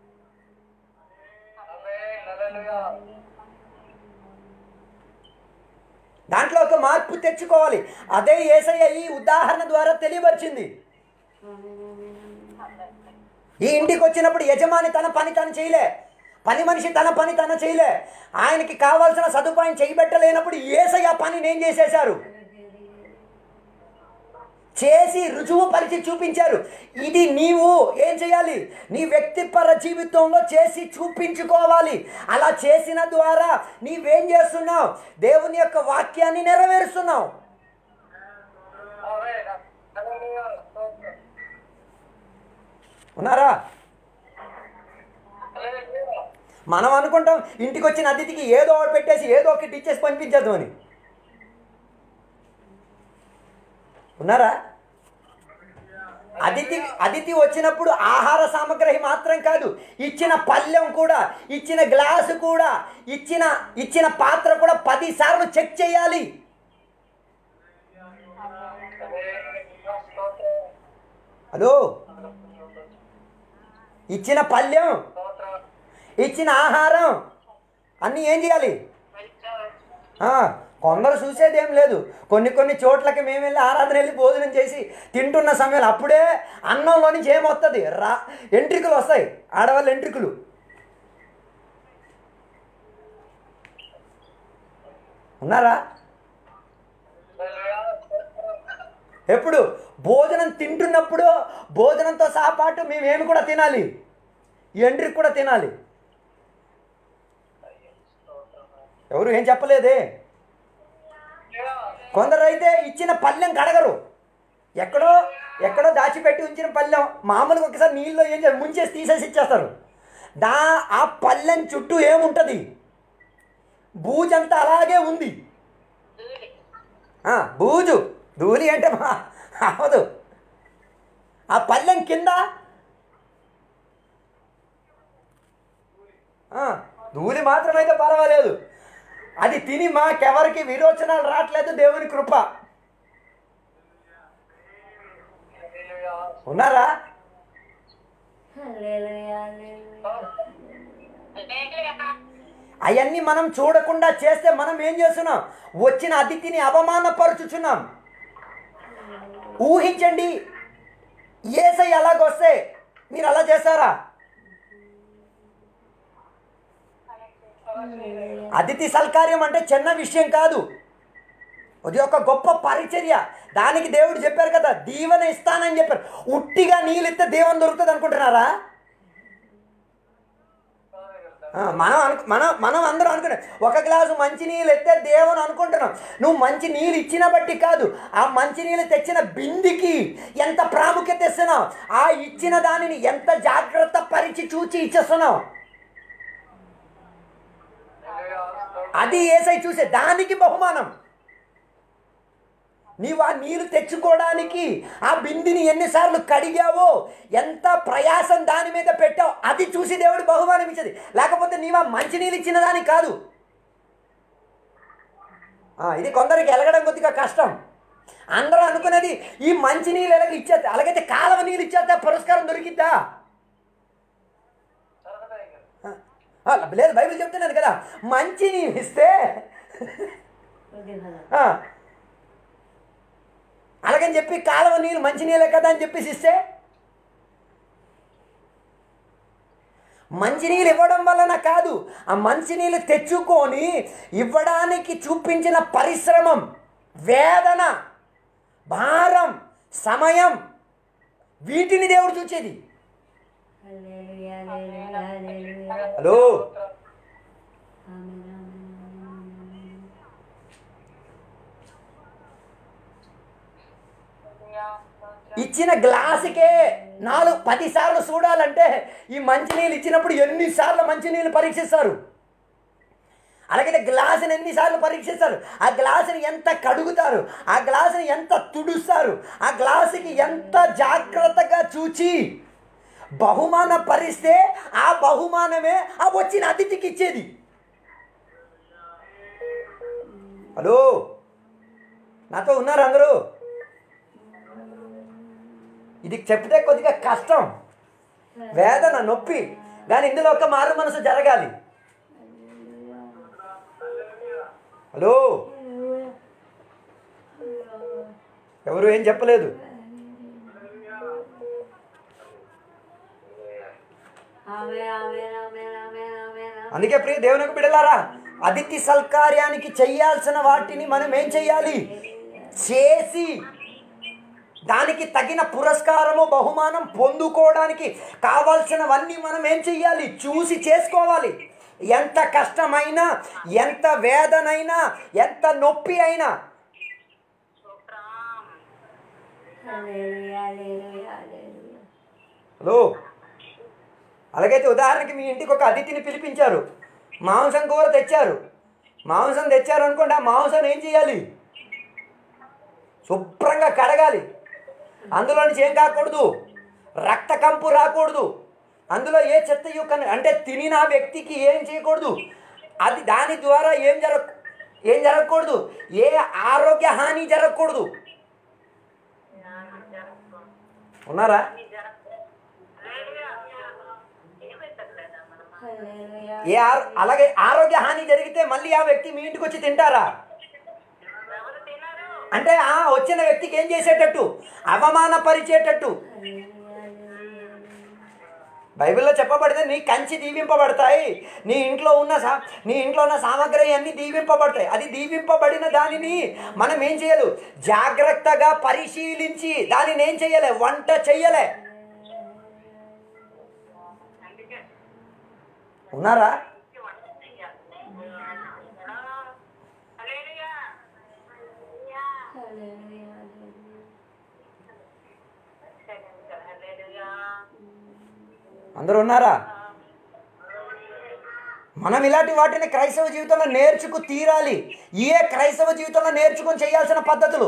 దాంట్లో ఒక మార్పు తెచ్చుకోవాలి అదే ఏసయ్య ఈ ఉదాహరణ ద్వారా తెలియవచ్చింది ఈ ఇంటికి వచ్చినప్పుడు యజమాని తన పని తను చేయలే పని మనిషి తన పని తను చేయలే ఆయనకి కావాల్సిన సదుపాయం చేయబెట్టలేనప్పుడు ఏసయ్య పని నేను చేసేశారు చేసి రుజువు పరిచి చూపించారు ఇది నీవు ఏం చేయాలి నీ వ్యక్తిపర జీవితంలో చేసి చూపించుకోవాలి అలా చేసిన ద్వారా నీవేం చేస్తున్నావు దేవుని యొక్క వాక్యాన్ని నెరవేరుస్తున్నావు ఉన్నారా మనం అనుకుంటాం ఇంటికి వచ్చిన అతిథికి ఏదో ఒకటి పెట్టేసి ఏదో ఒకటి ఇచ్చేసి పంపించేద్దాం అని ఉన్నారా అతిథి అతిథి వచ్చినప్పుడు ఆహార సామగ్రి మాత్రం కాదు ఇచ్చిన పళ్ళెం కూడా ఇచ్చిన గ్లాసు కూడా ఇచ్చిన ఇచ్చిన పాత్ర కూడా పది సార్లు చెక్ చేయాలి హలో ఇచ్చిన పళ్ళెం ఇచ్చిన ఆహారం అన్నీ ఏం చేయాలి ఆ, కొందరు చూసేది ఏం లేదు కొన్ని కొన్ని చోట్లకి మేము వెళ్ళి ఆరాధన వెళ్ళి భోజనం చేసి తింటున్న సమయంలో అప్పుడే అన్నంలో నుంచి ఏమొస్తుంది రా ఎంట్రికలు వస్తాయి ఆడవాళ్ళ ఎంట్రికలు ఉన్నారా ఎప్పుడు భోజనం తింటున్నప్పుడు భోజనంతో సహా పాటు మేమేమి కూడా తినాలి ఎంట్రికి కూడా తినాలి ఎవరు ఏం చెప్పలేదే కొందరు అయితే ఇచ్చిన పళ్ళెం కడగరు ఎక్కడో ఎక్కడో దాచిపెట్టి ఉంచిన పళ్ళెం మామూలుగా ఒకసారి నీళ్ళలో ఏం చేస్తారు ముంచేసి తీసేసి ఇచ్చేస్తారు దా ఆ పళ్ళెం చుట్టూ ఏముంటుంది బూజంతా అలాగే ఉంది ఆ, బూజు ధూళి అంటే మా అవదు ఆ పళ్ళెం కింద ఆ, ధూళి మాత్రమైతే పర్వాలేదు అది తిని మాకెవరికి విరోచనాలు రావట్లేదు దేవుని కృప ఉన్నారా హల్లెలూయా, హల్లెలూయా. అవన్నీ మనం చూడకుండా చేస్తే మనం ఏం చేస్తున్నాం వచ్చిన అతిథిని అవమానపరుచుచున్నాం ఊహించండి ఏసై అలాగొస్తే మీరు అలా చేస్తారా అతిథి సల్కార్యం అంటే చిన్న విషయం కాదు అది ఒక గొప్ప పరిచర్య దానికి దేవుడు చెప్పారు కదా దీవెన ఇస్తానని చెప్పారు ఉట్టిగా నీళ్ళు ఇస్తే దీవెన దొరుకుతుంది అనుకుంటున్నారా ఆ, మనం అను మనం మనం అందరం అనుకున్నాం ఒక గ్లాసు మంచి నీళ్ళు ఎత్తే దేవుని అనుకుంటున్నాం నువ్వు మంచి నీళ్ళు ఇచ్చిన బట్టి కాదు ఆ మంచి నీళ్ళు తెచ్చిన బిందికి ఎంత ప్రాముఖ్యత ఇస్తున్నావు ఆ ఇచ్చిన దానిని ఎంత జాగ్రత్త పరిచి చూచి ఇచ్చేస్తున్నావు అది ఏసై చూసే దానికి బహుమానం నీవు ఆ నీరు తెచ్చుకోవడానికి ఆ బిందిని ఎన్నిసార్లు కడిగావో ఎంత ప్రయాసం దాని మీద పెట్టావు అది చూసి దేవుడు బహుమానం ఇచ్చేది లేకపోతే నీవు ఆ మంచినీళ్ళు ఇచ్చిన దానికి కాదు ఆ, ఇది కొందరికి ఎలగడం కొద్దిగా కష్టం అందరూ అనుకునేది ఈ మంచినీళ్ళు ఎలాగ ఇచ్చేస్తే అలాగైతే కాలువ నీళ్ళు ఇచ్చేస్తే పురస్కారం దొరికిద్దా ఆ, లేదు బైబిల్ చెప్తున్నాను కదా మంచి నీళ్ళు ఇస్తే ప్రతిఫలం. ఆ, అలాగని చెప్పి కాలువ నీళ్ళు మంచి నీళ్ళే కదా అని చెప్పేసి ఇస్తే మంచినీళ్ళు ఇవ్వడం వలన కాదు ఆ మంచినీళ్ళు తెచ్చుకొని ఇవ్వడానికి చూపించిన పరిశ్రమం వేదన భారం సమయం వీటిని దేవుడు చూచేది హల్లెలూయా, హల్లెలూయా, హల్లెలూయా. హలో ఆమేన్, ఆమేన్, ఆమేన్. ఇచ్చిన గ్లాసుకే నాలుగు పది సార్లు చూడాలంటే ఈ మంచినీళ్ళు ఇచ్చినప్పుడు ఎన్నిసార్లు మంచినీళ్ళు పరీక్షిస్తారు అలాగైతే గ్లాసుని ఎన్నిసార్లు పరీక్షిస్తారు ఆ గ్లాసుని ఎంత కడుగుతారు ఆ గ్లాసుని ఎంత తుడుస్తారు ఆ గ్లాసుకి ఎంత జాగ్రత్తగా చూచి బహుమాన పరిస్తే ఆ బహుమానమే ఆ వచ్చిన అతిథికి ఇచ్చేది హలో నాతో ఉన్నారు అందరూ ఇది చెప్తే కొద్దిగా కష్టం వేదన నొప్పి కానీ ఇందులో ఒక మారు మనసు జరగాలి హలో ఎవరు ఏం చెప్పలేదు ఆమె ఆమె ఆమె ఆమె ఆమె అందుకే ప్రియ దేవునికి బిడలారా అతిథి సల్కార్యానికి చెయ్యాల్సిన వాటిని మనం ఏం చెయ్యాలి చేసి దానికి తగిన పురస్కారము బహుమానం పొందుకోవడానికి కావాల్సినవన్నీ మనం ఏం చెయ్యాలి చూసి చేసుకోవాలి ఎంత కష్టమైనా ఎంత వేదనైనా ఎంత నొప్పి అయినా హల్లెలూయా హల్లెలూయా హల్లెలూయా హలో అలాగైతే ఉదాహరణకి మీ ఇంటికి ఒక అతిథిని పిలిపించారు మాంసం కూర తెచ్చారు మాంసం తెచ్చారు అనుకోండి ఆ మాంసం ఏం చేయాలి శుభ్రంగా కడగాలి అందులో నుంచి ఏం కాకూడదు రక్త కంపు రాకూడదు అందులో ఏ చెత్త యుక్క అంటే తినిన వ్యక్తికి ఏం చేయకూడదు అది దాని ద్వారా ఏం జరగ ఏం జరగకూడదు ఏ ఆరోగ్య హాని జరగకూడదు ఉన్నారా హల్లెలూయా ఏ ఆరో- అలాగే ఆరోగ్య హాని జరిగితే మళ్ళీ ఆ వ్యక్తి మీ ఇంటికి వచ్చి తింటారా అంటే ఆ వచ్చిన వ్యక్తికి ఏం చేసేటట్టు అవమానపరిచేటట్టు బైబిల్లో చెప్పబడితే నీ కంచి దీవింపబడతాయి నీ ఇంట్లో ఉన్న సా నీ ఇంట్లో ఉన్న సామాగ్రి అన్నీ దీవింపబడతాయి అది దీవింపబడిన దానిని మనం ఏం చేయాలి జాగ్రత్తగా పరిశీలించి దానిని ఏం చేయలే వంట చెయ్యలే ఉన్నారా హల్లెలూయా హల్లెలూయా అందరూ ఉన్నారా మనం ఇలాంటి వాటిని క్రైస్తవ జీవితంలో నేర్చుకు తీరాలి ఏ క్రైస్తవ జీవితంలో నేర్చుకొని చేయాల్సిన పద్ధతులు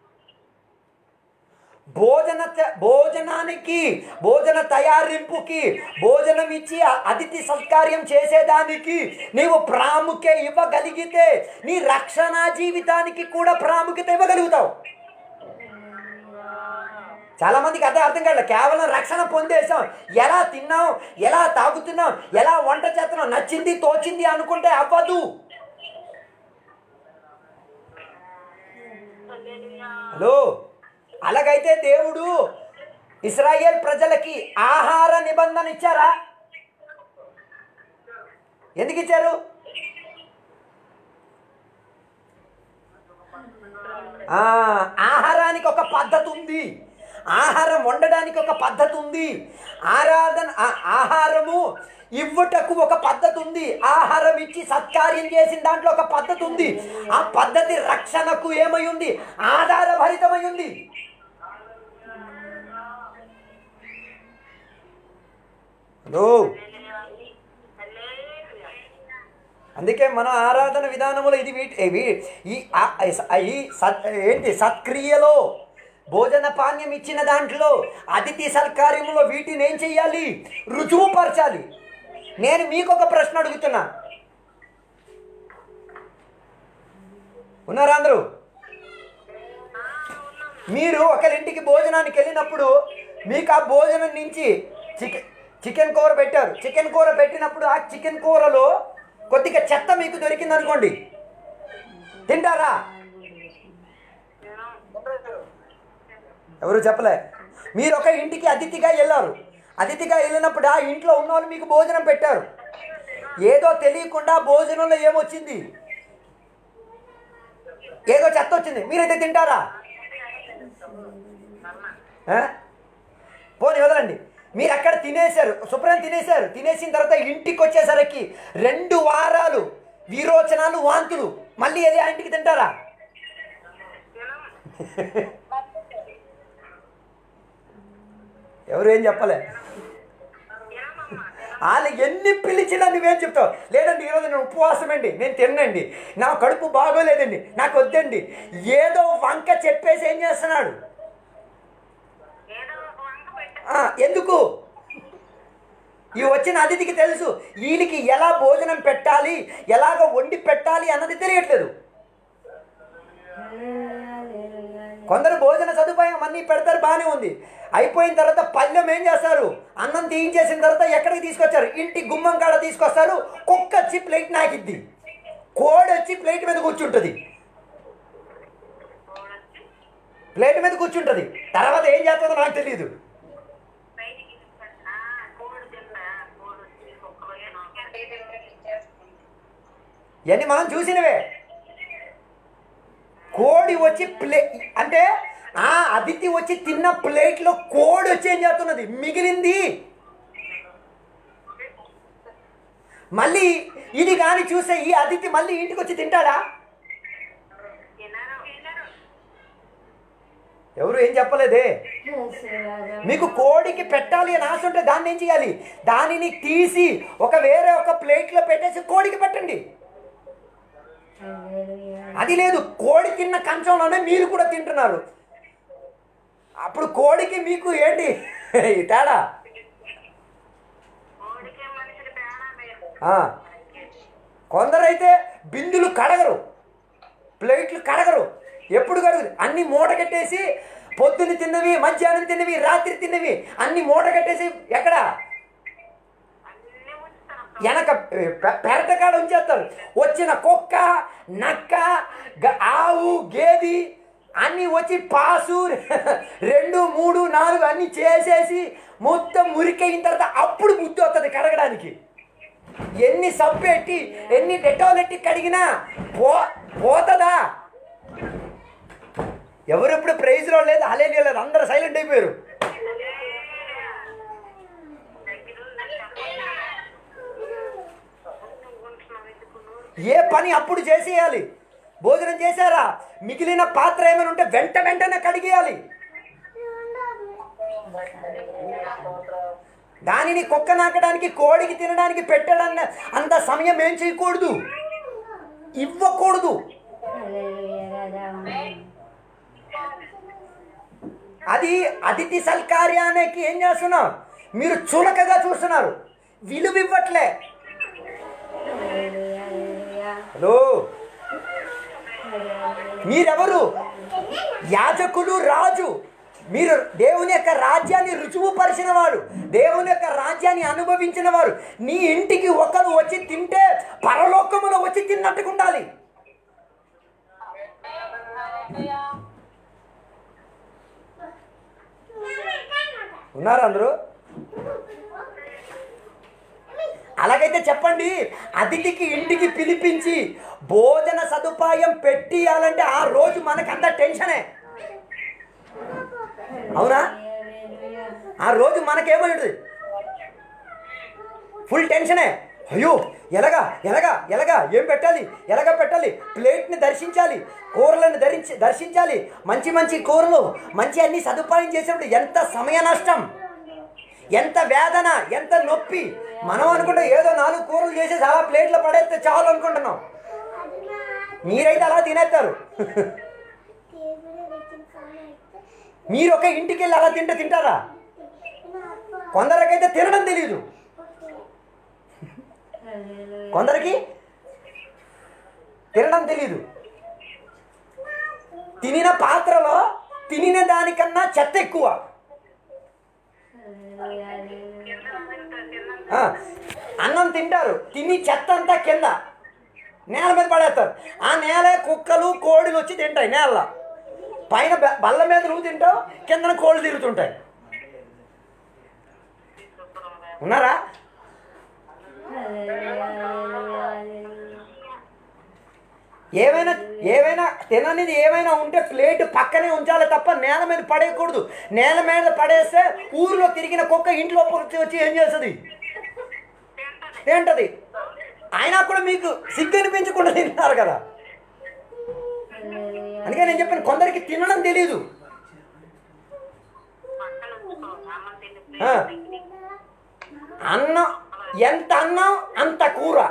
భోజన త- భోజనానికి భోజన తయారింపుకి భోజనం ఇచ్చి ఆ అతిథి సత్కార్యం చేసేదానికి నీవు ప్రాముఖ్య ఇవ్వగలిగితే నీ రక్షణ జీవితానికి కూడా ప్రాముఖ్యత ఇవ్వగలుగుతావు చాలా మందికి అదే అర్థం కాదు కేవలం రక్షణ పొందేసాం ఎలా తిన్నాం ఎలా తాగుతున్నాం ఎలా వంట చేస్తున్నాం నచ్చింది తోచింది అనుకుంటే అవ్వదు హలో అలాగైతే దేవుడు ఇస్రాయేల్ ప్రజలకి ఆహార నిబంధన ఇచ్చారా ఎందుకు ఇచ్చారు ఆ, ఆహారానికి ఒక పద్ధతి ఉంది ఆహారం వండడానికి ఒక పద్ధతి ఉంది ఆరాధన ఆ- ఆహారము ఇవ్వుటకు ఒక పద్ధతి ఉంది ఆహారం ఇచ్చి సత్కార్యం చేసిన దాంట్లో ఒక పద్ధతి ఉంది ఆ పద్ధతి రక్షణకు ఏమై ఉంది ఆధారభరితమై ఉంది హలో అందుకే మన ఆరాధన విధానంలో ఇది వీటి ఇవి ఈ ఆ- ఈ సత్ ఏంటి సత్క్రియలో భోజన పానీయం ఇచ్చిన దాంట్లో అతిథి సత్కార్యంలో వీటిని ఏం చెయ్యాలి రుజువుపరచాలి నేను మీకు ఒక ప్రశ్న అడుగుతున్నా ఉన్నారా అందరూ మీరు ఒకరింటికి భోజనానికి వెళ్ళినప్పుడు మీకు ఆ భోజనం నుంచి చికెన్ చికెన్ కూర పెట్టారు చికెన్ కూర పెట్టినప్పుడు ఆ చికెన్ కూరలో కొద్దిగా చెత్త మీకు దొరికింది అనుకోండి తింటారా ఎవరు చెప్పలే మీరు ఒక ఇంటికి అతిథిగా వెళ్ళారు అతిథిగా వెళ్ళినప్పుడు ఆ ఇంట్లో ఉన్న వాళ్ళు మీకు భోజనం పెట్టారు ఏదో తెలియకుండా భోజనంలో ఏమొచ్చింది ఏదో చెత్త వచ్చింది మీరైతే తింటారా ఆ? పోనీ వదలండి మీరు అక్కడ తినేశారు శుభ్రం తినేశారు తినేసిన తర్వాత ఇంటికి వచ్చేసరికి రెండు వారాలు విరోచనాలు వాంతులు మళ్ళీ వెళ్ళి ఆ ఇంటికి తింటారా ఎవరు ఏం చెప్పలే వాళ్ళు ఎన్ని పిలిచినా నువ్వేం చెప్తావు లేదండి ఈరోజు నేను ఉపవాసం అండి నేను తిన్నండి నా కడుపు బాగోలేదండి నాకు వద్దండి ఏదో వంక చెప్పేసి ఏం చేస్తున్నాడు ఆ, ఎందుకు ఈ వచ్చిన అతిథికి తెలుసు వీళ్ళకి ఎలా భోజనం పెట్టాలి ఎలాగ వండి పెట్టాలి అన్నది తెలియట్లేదు కొందరు భోజన సదుపాయం అన్నీ పెడతారు బాగానే ఉంది అయిపోయిన తర్వాత పళ్ళెం ఏం చేస్తారు అన్నం తీయించేసిన తర్వాత ఎక్కడికి తీసుకొచ్చారు ఇంటి గుమ్మం కాడ తీసుకొస్తారు కుక్క వచ్చి ప్లేట్ నాకిద్ది కోడి వచ్చి ప్లేట్ మీద కూర్చుంటుంది ప్లేట్ మీద కూర్చుంటుంది తర్వాత ఏం చేస్తుందో నాకు తెలియదు ఇవన్నీ మనం చూసినవే కోడి వచ్చి ప్లే అంటే ఆ అతిథి వచ్చి తిన్న ప్లేట్లో కోడి వచ్చి ఏం చేస్తున్నది మిగిలింది మళ్ళీ ఇది కానీ చూస్తే ఈ అతిథి మళ్ళీ ఇంటికి వచ్చి తింటాడా ఎవరు ఏం చెప్పలేదే మీకు కోడికి పెట్టాలి అని ఆశ ఉంటే దాన్ని ఏం చేయాలి దానిని తీసి ఒక వేరే ఒక ప్లేట్లో పెట్టేసి కోడికి పెట్టండి అది లేదు కోడి తిన్న కంచంలోనే మీరు కూడా తింటున్నారు అప్పుడు కోడికి మీకు ఏంటి ఈ తేడా ఆ. కొందరైతే బిందులు కడగరు ప్లేట్లు కడగరు ఎప్పుడు కడగరు అన్ని మూట కట్టేసి పొద్దున్న తిన్నవి మధ్యాహ్నం తిన్నవి రాత్రి తిన్నవి అన్ని మూట కట్టేసి ఎక్కడ వెనక పె- పెరటకాడ ఉంచేస్తారు వచ్చిన కుక్క నక్క గ- ఆవు గేది అన్నీ వచ్చి పాసు రెండు మూడు నాలుగు అన్నీ చేసేసి మొత్తం మురికైన తర్వాత అప్పుడు బుద్ధి వస్తుంది కడగడానికి ఎన్ని సబ్బు పెట్టి ఎన్ని డెటాల్ ఎట్టి కడిగినా పో పోతుందా ఎవరెప్పుడు ప్రైజ్లో లేదు అలే లేదు అందరూ సైలెంట్ అయిపోయారు ఏ పని అప్పుడు చేసేయాలి భోజనం చేశారా మిగిలిన పాత్ర ఏమైనా ఉంటే వెంట వెంటనే కడిగేయాలి దానిని కుక్క నాకడానికి కోడికి తినడానికి పెట్టడానికి అంత సమయం ఏం చేయకూడదు ఇవ్వకూడదు అది అతిథి సల్కార్యానికి ఏం చేస్తున్నాం మీరు చులకగా చూస్తున్నారు విలువ ఇవ్వట్లే హలో మీరెవరు యాజకులు రాజు మీరు దేవుని యొక్క రాజ్యాన్ని రుజువు పరిచిన వాడు దేవుని యొక్క రాజ్యాన్ని అనుభవించిన వారు నీ ఇంటికి ఒకరు వచ్చి తింటే పరలోకములో వచ్చి తిన్నట్టుగా ఉండాలి ఉన్నారు అందరూ అలాగైతే చెప్పండి అతిథికి ఇంటికి పిలిపించి భోజన సదుపాయం పెట్టియాలంటే ఆ రోజు మనకు అంత టెన్షనే అవునా ఆ రోజు మనకేమై ఉంటుంది ఫుల్ టెన్షనే అయ్యో ఎలాగా ఎలాగా ఎలాగా ఏం పెట్టాలి ఎలాగా పెట్టాలి ప్లేట్ని దర్శించాలి కూరలను ధరించి దర్శించాలి మంచి మంచి కూరలు మంచి అన్ని సదుపాయం చేసినప్పుడు ఎంత సమయ నష్టం ఎంత వేదన ఎంత నొప్పి మనం అనుకుంటే ఏదో నాలుగు కూరలు చేసేసి అలా ప్లేట్లో పడేస్తే చాలు అనుకుంటున్నాం మీరైతే అలా తినేస్తారు మీరు ఒక ఇంటికి వెళ్ళి అలా తింటే తింటారా కొందరికైతే తినడం తెలియదు కొందరికి తినడం తెలియదు తినిన పాత్రలో తినిన దానికన్నా చెత్త ఎక్కువ ఆ, అన్నం తింటారు తిని చెత్త అంతా కింద నేల మీద పడేస్తారు ఆ నేల కుక్కలు కోడిలు వచ్చి తింటాయి నేల పైన బ- బల్ల మీద నువ్వు తింటావు కిందన కోళ్ళు తిరుగుతుంటాయి ఉన్నారా ఏమైనా ఏమైనా తిననిది ఏమైనా ఉంటే ప్లేట్ పక్కనే ఉంచాలి తప్ప నేల మీద పడేయకూడదు నేల మీద పడేస్తే ఊర్లో తిరిగిన కుక్క ఇంట్లో వచ్చి వచ్చి ఏం చేస్తుంది ఏంటది అయినా కూడా మీకు సిగ్గు అనిపించకుండా తింటున్నారు కదా అందుకే నేను చెప్పాను కొందరికి తినడం తెలియదు ఆ. అన్నం ఎంత అన్నం అంత కూర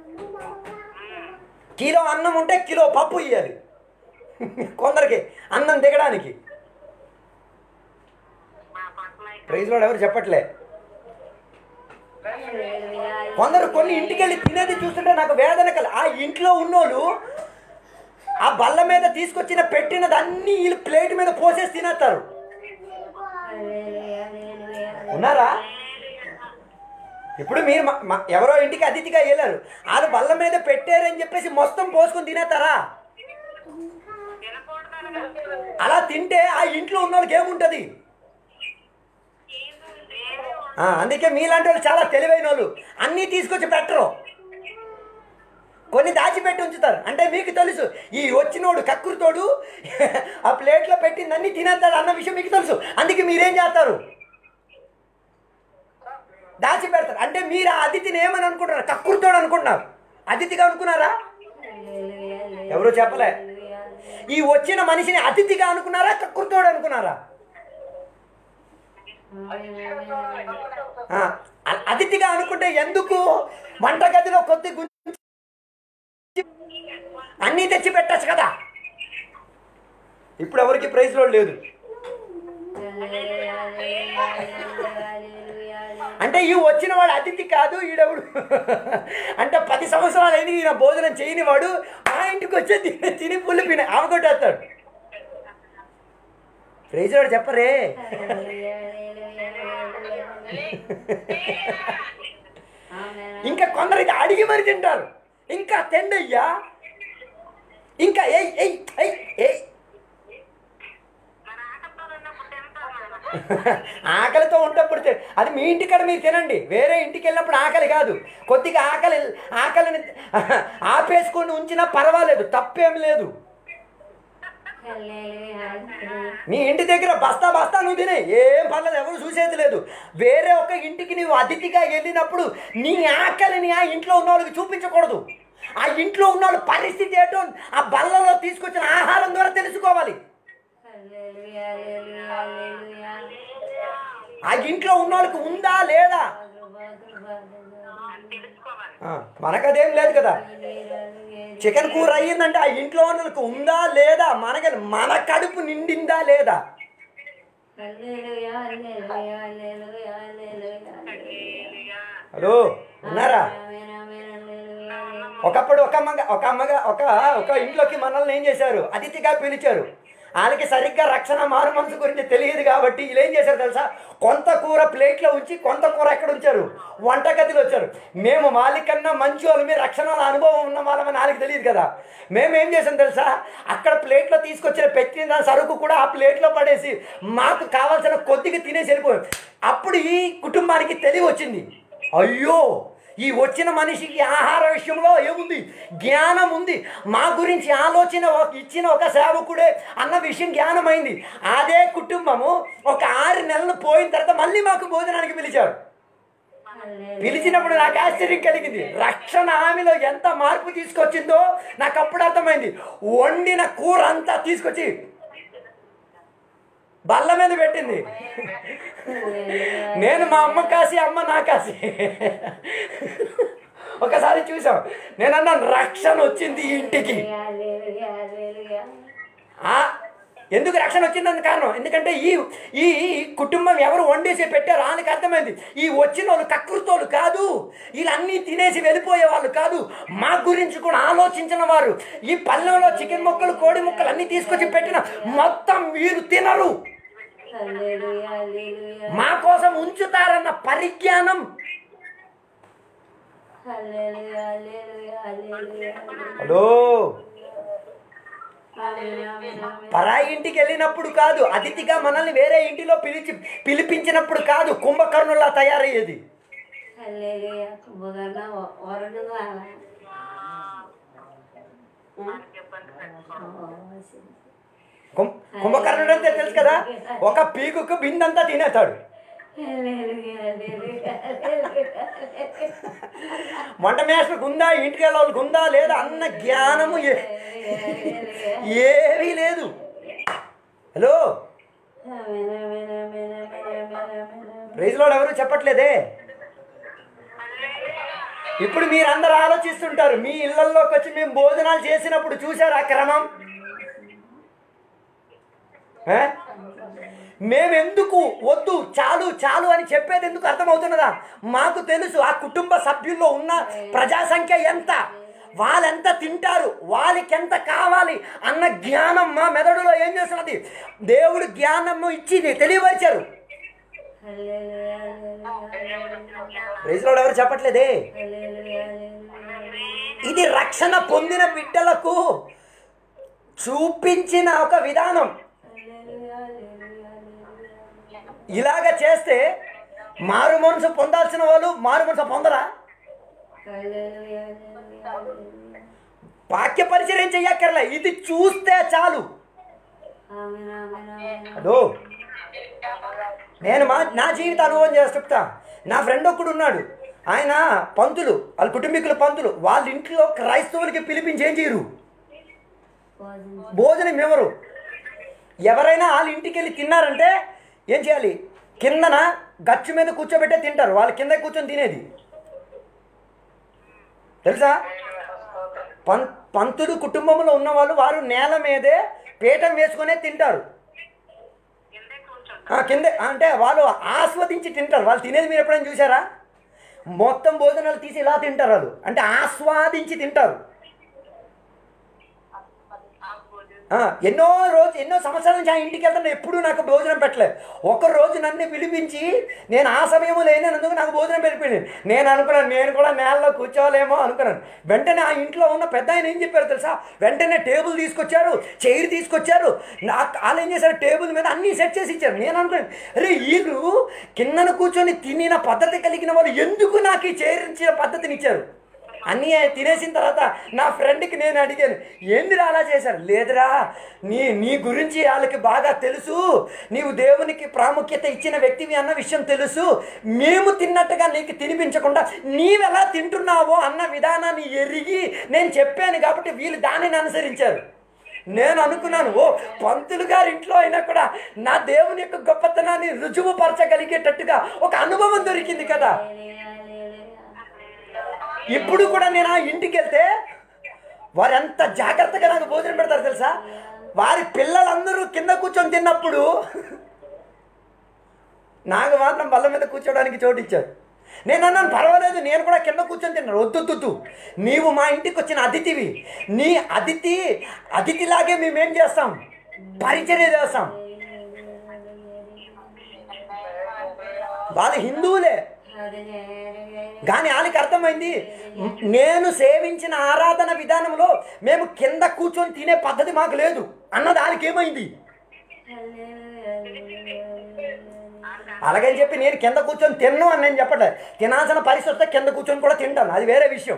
కిలో అన్నం ఉంటే కిలో పప్పు ఇవ్వాలి కొందరికి అన్నం దిగడానికి ప్రైజ్లో ఎవరు చెప్పట్లే కొందరు కొన్ని ఇంటికి వెళ్ళి తినేది చూస్తుంటే నాకు వేదన కల ఆ ఇంట్లో ఉన్నోళ్ళు ఆ బల్ల మీద తీసుకొచ్చిన పెట్టినది అన్ని వీళ్ళు ప్లేట్ మీద పోసేసి తినేస్తారు ఉన్నారా ఇప్పుడు మీరు మ- మ- ఎవరో ఇంటికి అతిథిగా వెళ్ళారు వాళ్ళు బల్ల మీద పెట్టారని చెప్పేసి మొత్తం పోసుకొని తినేస్తారా అలా తింటే ఆ ఇంట్లో ఉన్న వాళ్ళకి ఏముంటుంది ఆ, అందుకే మీలాంటి వాళ్ళు చాలా తెలివైన వాళ్ళు అన్నీ తీసుకొచ్చి పెట్టరు కొన్ని దాచిపెట్టి ఉంచుతారు అంటే మీకు తెలుసు ఈ వచ్చినోడు కక్కురుతోడు ఆ ప్లేట్లో పెట్టింది అన్ని తినేస్తాడు అన్న విషయం మీకు తెలుసు అందుకే మీరేం చేస్తారు దాచి పెడతారు అంటే మీరు ఆ అతిథిని ఏమని అనుకుంటున్నారు కక్కురుతోడు అనుకుంటున్నారు అతిథిగా అనుకున్నారా ఎవరు చెప్పలే ఈ వచ్చిన మనిషిని అతిథిగా అనుకున్నారా కక్కురుతోడు అనుకున్నారా ఆ, అ- అతిథిగా అనుకుంటే ఎందుకు వంటగదిలో కొద్ది గుంజి అన్నీ తెచ్చి పెట్టచ్చు కదా ఇప్పుడు ఎవరికి ప్రైజ్ లో లేదు అంటే ఈ వచ్చిన వాడు అతిథి కాదు ఈడెవడు అంటే పది సంవత్సరాలు అయింది ఈయన భోజనం చేయని వాడు మా ఇంటికి వచ్చే తిని తిని పుల్లి పిన ఆమెకొట్టేస్తాడు ప్రైజ్ వాడు చెప్పరే ఇంకా కొందరు ఇది అడిగి మరి తింటారు ఇంకా తెండయ్యా ఇంకా ఏయ్ ఏయ్ ఏయ్ ఏయ్ ఆకలితో ఉంటప్పుడు తి- అది మీ ఇంటికాడ మీరు తినండి వేరే ఇంటికి వెళ్ళినప్పుడు ఆకలి కాదు కొద్దిగా ఆకలి ఆకలిని ఆపేసుకొని ఉంచినా పర్వాలేదు తప్పేం లేదు నీ ఇంటి దగ్గర బస్తా బస్తా నువ్వు తినే ఏం పర్లేదు ఎవరు చూసేది లేదు వేరే ఒక ఇంటికి నువ్వు అతిథిగా వెళ్ళినప్పుడు నీ ఆకలిని ఆ ఇంట్లో ఉన్న వాళ్ళకి చూపించకూడదు ఆ ఇంట్లో ఉన్న వాళ్ళ పరిస్థితి ఏంటో ఆ బల్లలో తీసుకొచ్చిన ఆహారం ద్వారా తెలుసుకోవాలి ఆ ఇంట్లో ఉన్న వాళ్ళకి ఉందా లేదా ఆ, మనకదేం లేదు కదా చికెన్ కూర అయ్యిందంటే ఆ ఇంట్లో వాళ్ళకి ఉందా లేదా మనకి మన కడుపు నిండిందా లేదా హలో ఉన్నారా ఒకప్పుడు ఒక అమ్మగా ఒక అమ్మగా ఒక ఒక ఇంట్లోకి మనల్ని ఏం చేశారు అతిథిగా పిలిచారు వాళ్ళకి సరిగ్గా రక్షణ మారు మనసు గురించి తెలియదు కాబట్టి వీళ్ళు ఏం చేశారు తెలుసా కొంత కూర ప్లేట్లో ఉంచి కొంత కూర ఎక్కడ ఉంచారు వంటగదిలో వచ్చారు మేము వాళ్ళకన్నా మంచి వాళ్ళు మీ రక్షణ అనుభవం ఉన్న వాళ్ళమని వాళ్ళకి తెలియదు కదా మేము ఏం చేసాం తెలుసా అక్కడ ప్లేట్లో తీసుకొచ్చిన పెట్టిన సరుకు కూడా ఆ ప్లేట్లో పడేసి మాకు కావాల్సిన కొద్దిగా తినేసి వెళ్ళిపోయాం అప్పుడు ఈ కుటుంబానికి తెలివి వచ్చింది అయ్యో ఈ వచ్చిన మనిషికి ఆహార విషయంలో ఏముంది జ్ఞానం ఉంది మా గురించి ఆలోచన ఒక ఇచ్చిన ఒక సేవకుడే అన్న విషయం జ్ఞానమైంది అదే కుటుంబము ఒక ఆరు నెలలు పోయిన తర్వాత మళ్ళీ మాకు భోజనానికి పిలిచారు పిలిచినప్పుడు నాకు ఆశ్చర్యం కలిగింది రక్షణ హామీలో ఎంత మార్పు తీసుకొచ్చిందో నాకు అప్పుడు అర్థమైంది వండిన కూర అంతా తీసుకొచ్చి బల్ల మీద పెట్టింది నేను మా అమ్మ కాసి అమ్మ నా కాసి ఒకసారి చూసాం నేను అన్నాను రక్షణ వచ్చింది ఈ ఇంటికి ఆ, ఎందుకు రక్షణ వచ్చిందని కారణం ఎందుకంటే ఈ ఈ ఈ కుటుంబం ఎవరు వండేసి పెట్టారో వాళ్ళకి అర్థమైంది ఈ వచ్చిన వాళ్ళు కకృతోళ్ళు కాదు వీళ్ళన్నీ తినేసి వెళ్ళిపోయే వాళ్ళు కాదు మా గురించి కూడా ఆలోచించిన వారు ఈ పల్లెంలో చికెన్ ముక్కలు కోడి ముక్కలు అన్నీ తీసుకొచ్చి పెట్టిన మొత్తం మీరు తినరు మా కోసం ఉంచుతారన్న పరిజ్ఞానం హలో పరాయి ఇంటికి వెళ్ళినప్పుడు కాదు అతిథిగా మనల్ని వేరే ఇంటిలో పిలిచి పిలిపించినప్పుడు కాదు కుంభకర్ణులా తయారయ్యేది కుం- కుంభకర్ణుడు అంటే తెలుసు కదా ఒక పీకుకు బిందంతా తినేస్తాడు వంట మేస్టర్కి ఉందా ఇంటికి వెళ్ళే వాళ్ళకి ఉందా లేదా అన్న జ్ఞానము ఏ- ఏమీ లేదు హలో ప్రైజ్లో ఎవరు చెప్పట్లేదే ఇప్పుడు మీరందరూ ఆలోచిస్తుంటారు మీ ఇళ్లలోకి వచ్చి మేము భోజనాలు చేసినప్పుడు చూశారు ఆ క్రమం ఏ? మేమెందుకు వద్దు చాలు చాలు అని చెప్పేది ఎందుకు అర్థమవుతున్నదా మాకు తెలుసు ఆ కుటుంబ సభ్యుల్లో ఉన్న ప్రజా సంఖ్య ఎంత వాళ్ళెంత తింటారు వాళ్ళకి ఎంత కావాలి అన్న జ్ఞానం మా మెదడులో ఏం చేస్తున్నది దేవుడు జ్ఞానము ఇచ్చి తెలియపరిచారు రైతులో ఎవరు చెప్పట్లేదే ఇది రక్షణ పొందిన బిడ్డలకు చూపించిన ఒక విధానం ఇలాగ చేస్తే మారు మనసు పొందాల్సిన వాళ్ళు మారు మనసు పొందరా వాక్య పరిచయం చెయ్యక్కర్లే ఇది చూస్తే చాలు అదో నేను మా నా జీవిత అనుభవం చేసి చెప్తా నా ఫ్రెండ్ ఒక్కడు ఉన్నాడు ఆయన పంతులు వాళ్ళ కుటుంబీకుల పంతులు వాళ్ళ ఇంట్లో క్రైస్తవులకి పిలిపించి ఏం చేయరు భోజనం ఎవరు ఎవరైనా వాళ్ళ ఇంటికి వెళ్ళి తిన్నారంటే ఏం చేయాలి కిందన గచ్చు మీద కూర్చోబెట్టే తింటారు వాళ్ళ కింద కూర్చొని తినేది తెలుసా పం పంతుడు కుటుంబంలో ఉన్నవాళ్ళు వారు నేల మీదే పీఠం వేసుకునే తింటారు ఆ, కిందే అంటే వాళ్ళు ఆస్వాదించి తింటారు వాళ్ళు తినేది మీరు ఎప్పుడైనా చూసారా మొత్తం భోజనాలు తీసి ఇలా తింటారు వాళ్ళు అంటే ఆస్వాదించి తింటారు ఆ, ఎన్నో రోజు ఎన్నో సంవత్సరాల నుంచి ఆ ఇంటికి వెళ్తాను ఎప్పుడూ నాకు భోజనం పెట్టలే ఒక రోజు నన్ను పిలిపించి నేను ఆ సమయంలో లేనందుకు నాకు భోజనం పెట్టిపోయింది నేను అనుకున్నాను నేను కూడా నేలలో కూర్చోవాలేమో అనుకున్నాను వెంటనే ఆ ఇంట్లో ఉన్న పెద్ద ఆయన ఏం చెప్పారు తెలుసా వెంటనే టేబుల్ తీసుకొచ్చారు చైర్ తీసుకొచ్చారు నాకు వాళ్ళు ఏం చేశారు టేబుల్ మీద అన్నీ సెట్ చేసి ఇచ్చారు నేను అనుకున్నాను అరే వీళ్ళు కిందన కూర్చొని తినిన పద్ధతి కలిగిన వాళ్ళు ఎందుకు నాకు ఈ చైర్ ఇచ్చిన పద్ధతిని ఇచ్చారు అన్నీ తినేసిన తర్వాత నా ఫ్రెండ్కి నేను అడిగాను ఏందిరా అలా చేశారు లేదురా నీ నీ గురించి వాళ్ళకి బాగా తెలుసు నీవు దేవునికి ప్రాముఖ్యత ఇచ్చిన వ్యక్తివి అన్న విషయం తెలుసు మేము తిన్నట్టుగా నీకు తినిపించకుండా నీవెలా తింటున్నావో అన్న విధానాన్ని ఎరిగి నేను చెప్పాను కాబట్టి వీళ్ళు దానిని అనుసరించారు నేను అనుకున్నాను ఓ పంతులు గారి ఇంట్లో అయినా కూడా నా దేవుని యొక్క గొప్పతనాన్ని రుజువుపరచగలిగేటట్టుగా ఒక అనుభవం దొరికింది కదా ఇప్పుడు కూడా నేను ఆ ఇంటికి వెళ్తే వారు ఎంత జాగ్రత్తగా నాకు భోజనం పెడతారు తెలుసా వారి పిల్లలందరూ కింద కూర్చొని తిన్నప్పుడు నాకు మాత్రం బల్ల మీద కూర్చోడానికి చోటు ఇచ్చారు నేను అన్నాను పర్వాలేదు నేను కూడా కింద కూర్చొని తిన్నాను వద్దు నీవు మా ఇంటికి వచ్చిన అతిథివి నీ అతిథి అతిథిలాగే మేమేం చేస్తాం పరిచర్య చేస్తాం వాళ్ళు హిందువులే కానీ వాళ్ళకి అర్థమైంది మ్, నేను సేవించిన ఆరాధన విధానంలో మేము కింద కూర్చొని తినే పద్ధతి మాకు లేదు అన్నది వాళ్ళకి ఏమైంది అలాగని చెప్పి నేను కింద కూర్చొని తిన్ను అని నేను చెప్పట్లేదు తినాల్సిన పరిస్థితి వస్తే కింద కూర్చొని కూడా తింటాను అది వేరే విషయం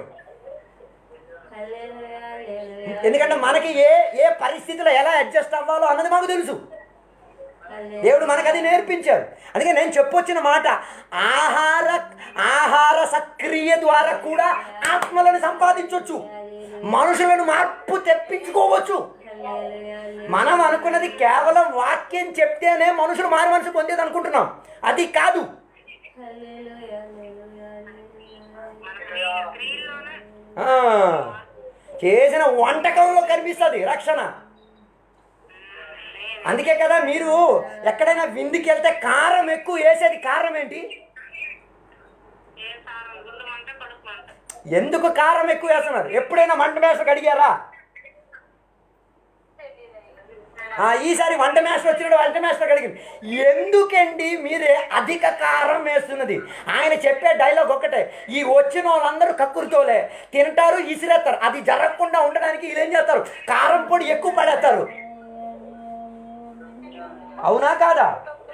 ఎందుకంటే మనకి ఏ ఏ పరిస్థితిలో ఎలా అడ్జస్ట్ అవ్వాలో అన్నది మాకు తెలుసు దేవుడు మనకు అది నేర్పించాడు అందుకే నేను చెప్పొచ్చిన మాట ఆహార ఆహార సక్రియ ద్వారా కూడా ఆత్మలను సంపాదించవచ్చు మనుషులను మార్పు తెప్పించుకోవచ్చు మనం అనుకున్నది కేవలం వాక్యం చెప్తేనే మనుషులు మారు మనసు పొందేది అనుకుంటున్నాం అది కాదు ఆ, చేసిన వంటకంలో కనిపిస్తుంది రక్షణ అందుకే కదా మీరు ఎక్కడైనా విందుకి వెళ్తే కారం ఎక్కువ వేసేది కారణం ఏంటి ఎందుకు కారం ఎక్కువ వేస్తున్నారు ఎప్పుడైనా వంట మేస్టర్ అడిగారా ఆ, ఈసారి వంట మేస్టర్ వచ్చినాడు వంట మేస్టర్ అడిగింది ఎందుకండి మీరే అధిక కారం వేస్తున్నది ఆయన చెప్పే డైలాగ్ ఒక్కటే ఈ వచ్చిన వాళ్ళందరూ కక్కురుతోలే తింటారు ఇసిరేస్తారు అది జరగకుండా ఉండడానికి వీళ్ళు ఏం చేస్తారు కారం పొడి ఎక్కువ పడేస్తారు అవునా కాదా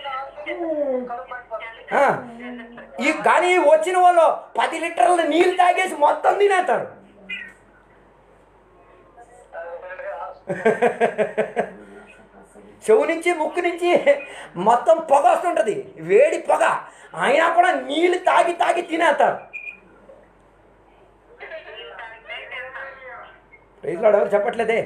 ఆ, ఈ కానీ వచ్చిన వాళ్ళు పది లీటర్ల నీళ్ళు తాగేసి మొత్తం తినేస్తారు చెవు నుంచి ముక్కు నుంచి మొత్తం పొగ వస్తుంటుంది వేడి పొగ అయినా కూడా నీళ్ళు తాగి తాగి తినేస్తారు రైతులు ఎవరు చెప్పట్లేదే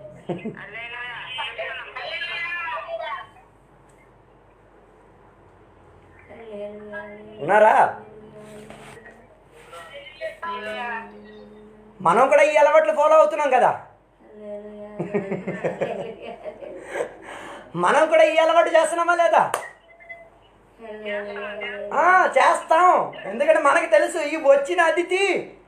ఉన్నారా మనం కూడా ఈ అలవాట్లు ఫాలో అవుతున్నాం కదా మనం కూడా ఈ అలవాటు చేస్తున్నామా లేదా ఆ, చేస్తాం ఎందుకంటే మనకి తెలుసు ఈ వచ్చిన అతిథి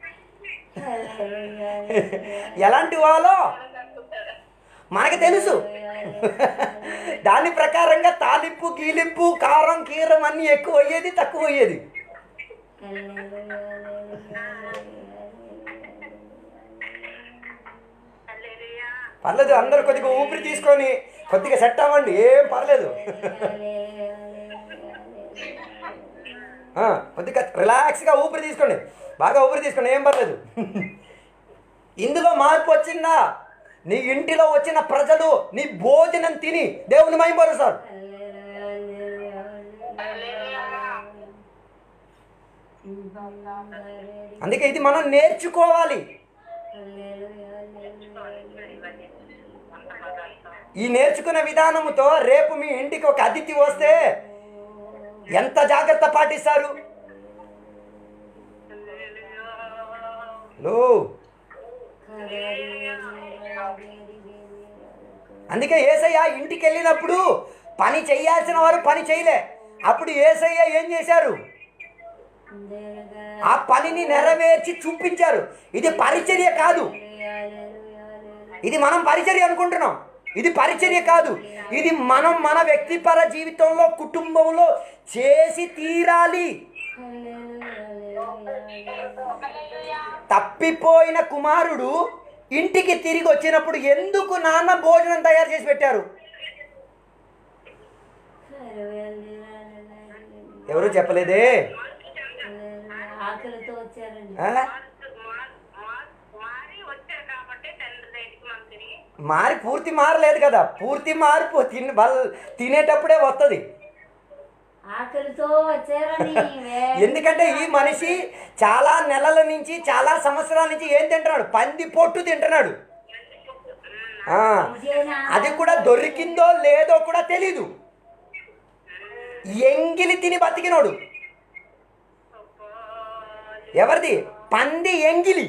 ఎలాంటి వాళ్ళో మనకి తెలుసు దాని ప్రకారంగా తాలింపు గీలింపు కారం కీరం అన్నీ ఎక్కువ అయ్యేది తక్కువ అయ్యేది పర్లేదు అందరు కొద్దిగా ఊపిరి తీసుకొని కొద్దిగా సెట్ అవ్వండి ఏం పర్లేదు ఆ, కొద్దిగా రిలాక్స్గా ఊపిరి తీసుకోండి బాగా ఊపిరి తీసుకోండి ఏం పర్లేదు ఇందులో మార్పు వచ్చిందా నీ ఇంటిలో వచ్చిన ప్రజలు నీ భోజనం తిని దేవుని మైమరుస్తారు అందుకే ఇది మనం నేర్చుకోవాలి ఈ నేర్చుకున్న విధానముతో రేపు మీ ఇంటికి ఒక అతిథి వస్తే ఎంత జాగ్రత్త పాటిస్తారు హలో అందుకే ఏసయ్య ఇంటికి వెళ్ళినప్పుడు పని చేయాల్సిన వారు పని చేయలే అప్పుడు ఏసయ్య ఏం చేశారు ఆ పనిని నెరవేర్చి చూపించారు ఇది పరిచర్య కాదు ఇది మనం పరిచర్య అనుకుంటున్నాం ఇది పరిచర్య కాదు ఇది మనం మన వ్యక్తిపర జీవితంలో కుటుంబంలో చేసి తీరాలి తప్పిపోయిన కుమారుడు ఇంటికి తిరిగి వచ్చినప్పుడు ఎందుకు నాన్న భోజనం తయారు చేసి పెట్టారు ఎవరు చెప్పలేదే ఆకలితో వచ్చారండి ఆ? మారి వచ్చారు కాబట్టి తండ్రి దగ్గరికి మనం తిరిగి మారి పూర్తి మారలేదు కదా పూర్తి మార్పు తిన్ వాళ్ళు తినేటప్పుడే వస్తుంది ఆకలితో వచ్చారని వే- ఎందుకంటే ఈ మనిషి చాలా నెలల నుంచి చాలా సంవత్సరాల నుంచి ఏం తింటున్నాడు పంది పొట్టు తింటున్నాడు ఆ, ఇదేనా? అది కూడా దొరికిందో లేదో కూడా తెలీదు ఎంగిలి తిని బతికినోడు ఎవరిది పంది ఎంగిలి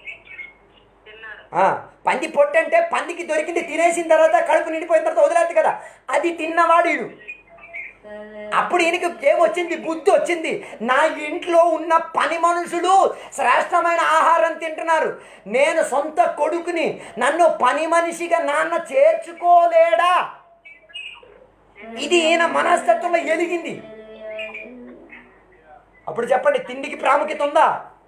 ఆ, పంది పొట్టు అంటే పందికి దొరికింది తినేసిన తర్వాత కడుపు నిండిపోయిన తర్వాత వదిలేదు కదా అది తిన్నవాడు ఈడు అప్పుడు ఈయనకి ఏమొచ్చింది బుద్ధి వచ్చింది నా ఇంట్లో ఉన్న పని మనుషులు శ్రేష్టమైన ఆహారం తింటున్నారు నేను సొంత కొడుకుని నన్ను పని మనిషిగా నాన్న చేర్చుకోలేడా ఇది ఈయన మనస్తత్వంలో ఎలిగింది అప్పుడు చెప్పండి తిండికి ప్రాముఖ్యత ఉందా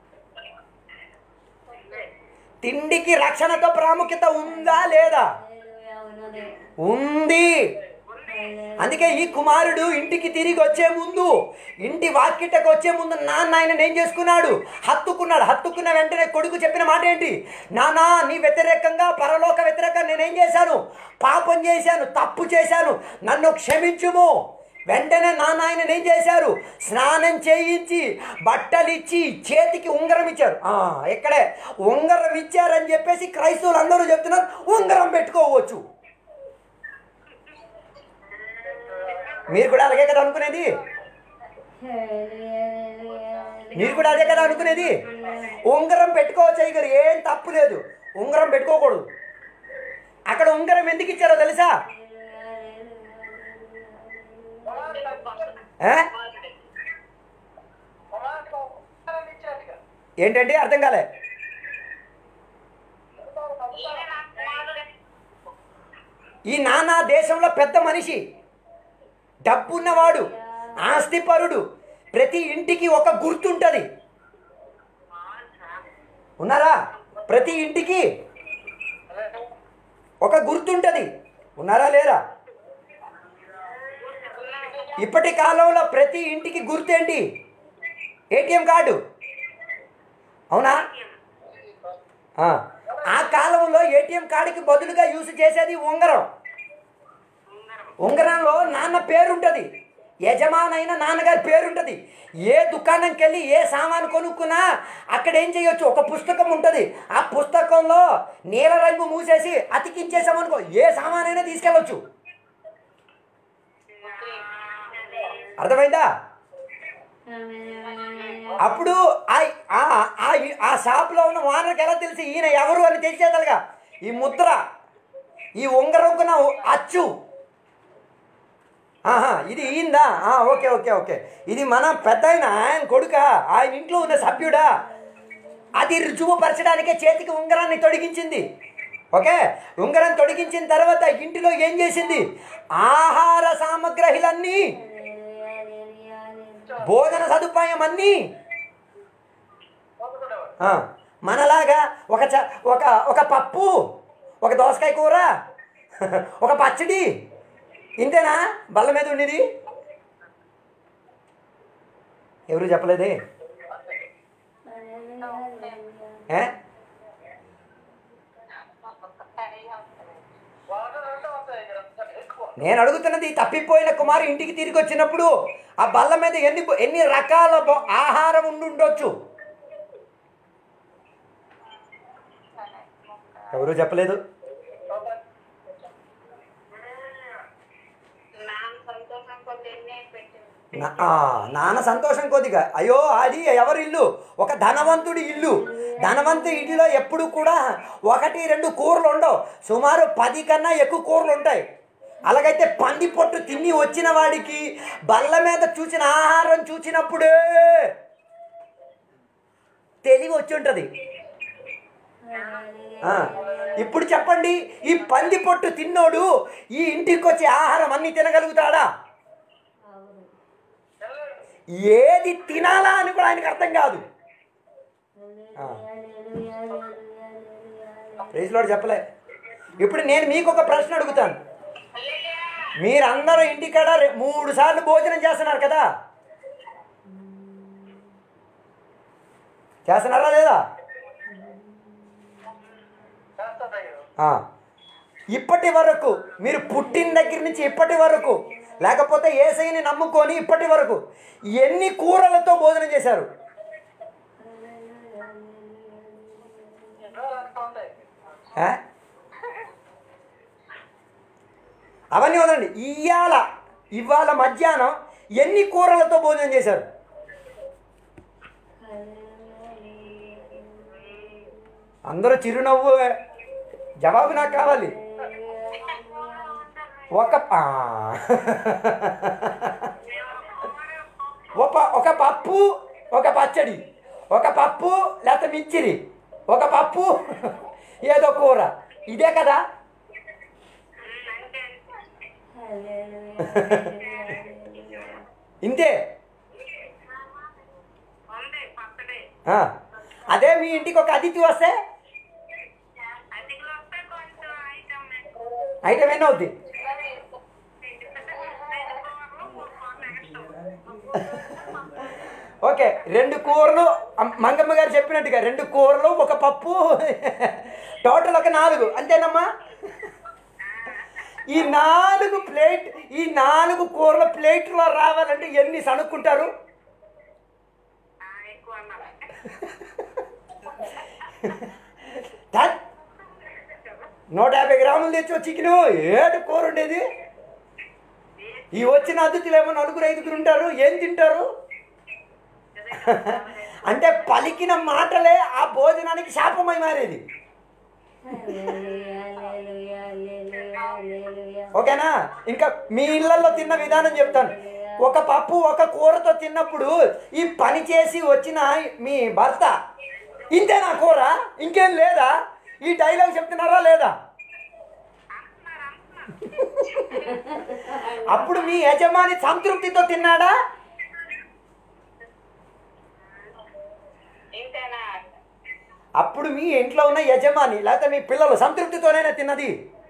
తిండికి రక్షణతో ప్రాముఖ్యత ఉందా లేదా ఉన్నది. ఉంది అందుకే ఈ కుమారుడు ఇంటికి తిరిగి వచ్చే ముందు ఇంటి వాకిటకు వచ్చే ముందు నాన్న ఆయన ఏం చేసుకున్నాడు హత్తుకున్నాడు హత్తుకున్న వెంటనే కొడుకు చెప్పిన మాట ఏంటి నానా నీ వ్యతిరేకంగా పరలోక వ్యతిరేకంగా నేనేం చేశాను పాపం చేశాను తప్పు చేశాను నన్ను క్షమించుము వెంటనే నాన్న ఆయన ఏం చేశారు స్నానం చేయించి బట్టలు ఇచ్చి చేతికి ఉంగరం ఇచ్చారు ఆ, ఇక్కడే ఉంగరం ఇచ్చారని చెప్పేసి క్రైస్తవులు అందరూ చెప్తున్నారు ఉంగరం పెట్టుకోవచ్చు మీరు కూడా అలాగే కదా అనుకునేది మీరు కూడా అదే కదా అనుకునేది ఉంగరం పెట్టుకోవచ్చు అయ్య గారు ఏం తప్పు లేదు ఉంగరం పెట్టుకోకూడదు అక్కడ ఉంగరం ఎందుకు ఇచ్చారో తెలుసా ఆ? ఏంటంటే అర్థం కాలే ఈ నానా దేశంలో పెద్ద మనిషి డబ్బున్నవాడు ఆస్తిపరుడు ప్రతి ఇంటికి ఒక గుర్తుంటుంది ఉన్నారా ప్రతి ఇంటికి ఒక గుర్తుంటుంది ఉన్నారా లేరా ఇప్పటి కాలంలో ప్రతి ఇంటికి గుర్తేంటి ఏటీఎం కార్డు అవునా ఆ. ఆ కాలంలో ఏటీఎం కార్డుకి బదులుగా యూజ్ చేసేది ఉంగరం ఉంగరంలో నాన్న పేరుంటుంది యజమానైన నాన్నగారి పేరుంటుంది ఏ దుకాణంకి వెళ్ళి ఏ సామాను కొనుక్కున్నా అక్కడ ఏం చేయొచ్చు ఒక పుస్తకం ఉంటుంది ఆ పుస్తకంలో నీల రంగు మూసేసి అతికించేసామనుకో ఏ సామానైనా తీసుకెళ్ళొచ్చు అర్థమైందా అప్పుడు ఆ- ఆ- ఆ- ఆ షాప్లో ఉన్న ఓనర్కి ఎలా తెలిసి ఈయన ఎవరు అని తెలిసేదలుగా ఈ ముద్ర ఈ ఉంగరంకున్న అచ్చు ఆహా ఇది ఈందా ఆ, ఓకే ఓకే ఓకే ఇది మన పెద్ద ఆయన ఆయన కొడుక ఆయన ఇంట్లో ఉన్న సభ్యుడా అది రుజువుపరచడానికే చేతికి ఉంగరాన్ని తొడిగించింది ఓకే ఉంగరం తొడిగించిన తర్వాత ఇంటిలో ఏం చేసింది ఆహార సామగ్రహిలన్నీ భోజన సదుపాయం అన్నీ ఆ, మనలాగా ఒక చ ఒక ఒక పప్పు ఒక దోసకాయ కూర ఒక పచ్చడి ఇంతేనా బల్ల మీద ఉండేది ఎవరు చెప్పలేదే ఏ? నేను అడుగుతున్నది తప్పిపోయిన కుమారు ఇంటికి తిరిగి వచ్చినప్పుడు ఆ బల్ల మీద ఎన్ని ఎన్ని రకాల బొ- ఆహారం ఉండి ఉండొచ్చు ఎవరు చెప్పలేదు నాన్న సంతోషం కొద్ది పెట్టింది నా- ఆ, నాన్న సంతోషం కొద్దిగా అయ్యో అది ఎవరి ఇల్లు ఒక ధనవంతుడి ఇల్లు ధనవంతుడి ఇంటిలో ఎప్పుడు కూడా ఒకటి రెండు కూరలు ఉండవు సుమారు పది కన్నా ఎక్కువ కూరలు ఉంటాయి అలాగైతే పంది పొట్టు తిని వచ్చిన వాడికి బల్ల మీద చూసిన ఆహారం చూసినప్పుడే తెలివి వచ్చి ఉంటుంది ఆ, ఇప్పుడు చెప్పండి ఈ పంది పొట్టు తిన్నోడు ఈ ఇంటికి వచ్చే ఆహారం అన్ని తినగలుగుతాడా ఏది తినాలా అని కూడా ఆయనకు అర్థం కాదు ప్రైజ్లోడు చెప్పలే ఇప్పుడు నేను మీకు ఒక ప్రశ్న అడుగుతాను మీరందరూ ఇంటికాడ రె- మూడు సార్లు భోజనం చేస్తున్నారు కదా చేస్తున్నారా లేదా ఆ. ఇప్పటి వరకు మీరు పుట్టిన దగ్గర నుంచి ఇప్పటి వరకు లేకపోతే ఏసైని నమ్ముకొని ఇప్పటి వరకు ఎన్ని కూరలతో భోజనం చేశారు ఆ? అవన్నీ వదండి ఇవాళ ఇవాళ మధ్యాహ్నం ఎన్ని కూరలతో భోజనం చేశారు అందరూ చిరునవ్వు జవాబు నాకు కావాలి ఒక ఆ. ఒక ఒక పప్పు ఒక పచ్చడి ఒక పప్పు లేకపోతే మిచ్చిరి ఒక పప్పు ఏదో కూర ఇదే కదా ఇంతే ఉంది పక్కడే ఆ. అదే మీ ఇంటికి ఒక అతిథి వస్తే అతిథులు వస్తే కొంచెం ఐటమ్ ఐటమ్ ఎన్ని అవుద్ది ఓకే రెండు కూరలు అమ్- మంగమ్మ గారు చెప్పినట్టుగా రెండు కూరలు ఒక పప్పు టోటల్ ఒక నాలుగు అంతేనమ్మా ఈ నాలుగు ప్లేట్ ఈ నాలుగు కూరల ప్లేట్లో రావాలంటే ఎన్ని సణుక్కుంటారు ఎక్కువ అన్నారు థట్. నూట యాభై గ్రాములు తెచ్చో చికెన్ ఏడు కూర ఉండేది ఈ వచ్చిన అతిథులు ఏమో నలుగురు ఐదుగురు ఉంటారు ఏం తింటారు అంటే పలికిన మాటలే ఆ భోజనానికి శాపమై మారేది ఓకేనా ఇంకా మీ ఇళ్ళల్లో తిన్న విధానం చెప్తాను ఒక పప్పు ఒక కూరతో తిన్నప్పుడు ఈ పని చేసి వచ్చిన మీ భర్త ఇంతేనా కూర ఇంకేం లేదా ఈ డైలాగ్ చెప్తున్నారా లేదా అప్పుడు మీ యజమాని సంతృప్తితో తిన్నాడా ఇంతేనా అప్పుడు మీ ఇంట్లో ఉన్న యజమాని లేకపోతే మీ పిల్లలు సంతృప్తితోనే తిన్నది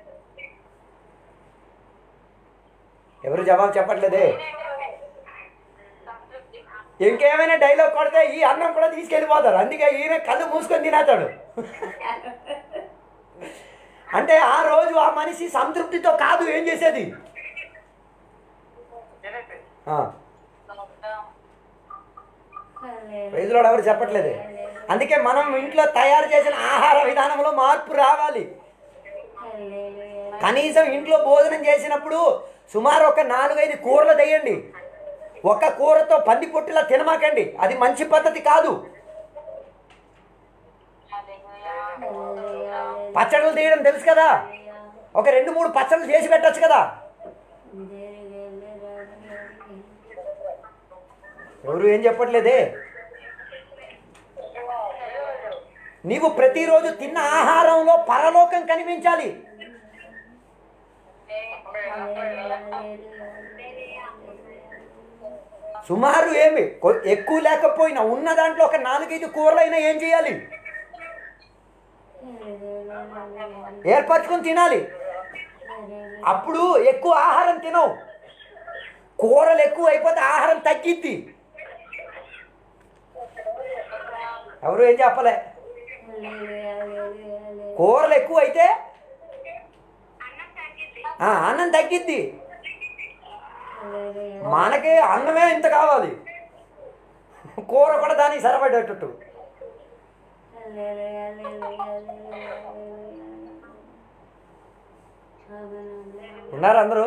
ఎవరు జవాబు చెప్పట్లేదే సంతృప్తి ఇంకేమైనా డైలాగ్ కొడితే ఈ అన్నం కూడా తీసుకెళ్ళిపోతారు అందుకే ఈయన కళ్ళు మూసుకొని తినేతాడు అంటే ఆ రోజు ఆ మనిషి సంతృప్తితో కాదు ఏం చేసేది ఆ, ప్రైజ్లో ఎవరు చెప్పట్లేదు అందుకే మనం ఇంట్లో తయారు చేసిన ఆహార విధానంలో మార్పు రావాలి కనీసం ఇంట్లో భోజనం చేసినప్పుడు సుమారు ఒక నాలుగైదు కూరలు తెయండి ఒక కూరతో పంది పొట్టులా తినమాకండి అది మంచి పద్ధతి కాదు పచ్చళ్ళు తీయడం తెలుసు కదా ఒక రెండు మూడు పచ్చళ్ళు చేసి పెట్టచ్చు కదా ఎవరు ఏం చెప్పట్లేదే నీవు ప్రతిరోజు తిన్న ఆహారంలో పరలోకం కనిపించాలి సుమారు ఏమి కొ- ఎక్కువ లేకపోయినా ఉన్న దాంట్లో ఒక నాలుగైదు కూరలైనా ఏం చేయాలి ఏర్పరచుకొని తినాలి అప్పుడు ఎక్కువ ఆహారం తినవు కూరలు ఎక్కువ అయిపోతే ఆహారం తగ్గిద్ది ఎవరు ఏం చెప్పలే కూరలు ఎక్కువ అయితే ఆ, అన్నం తగ్గిద్ది మనకి అన్నమే ఇంత కావాలి కూర కూడా దానికి సరిపడేటట్టు ఉన్నారు అందరూ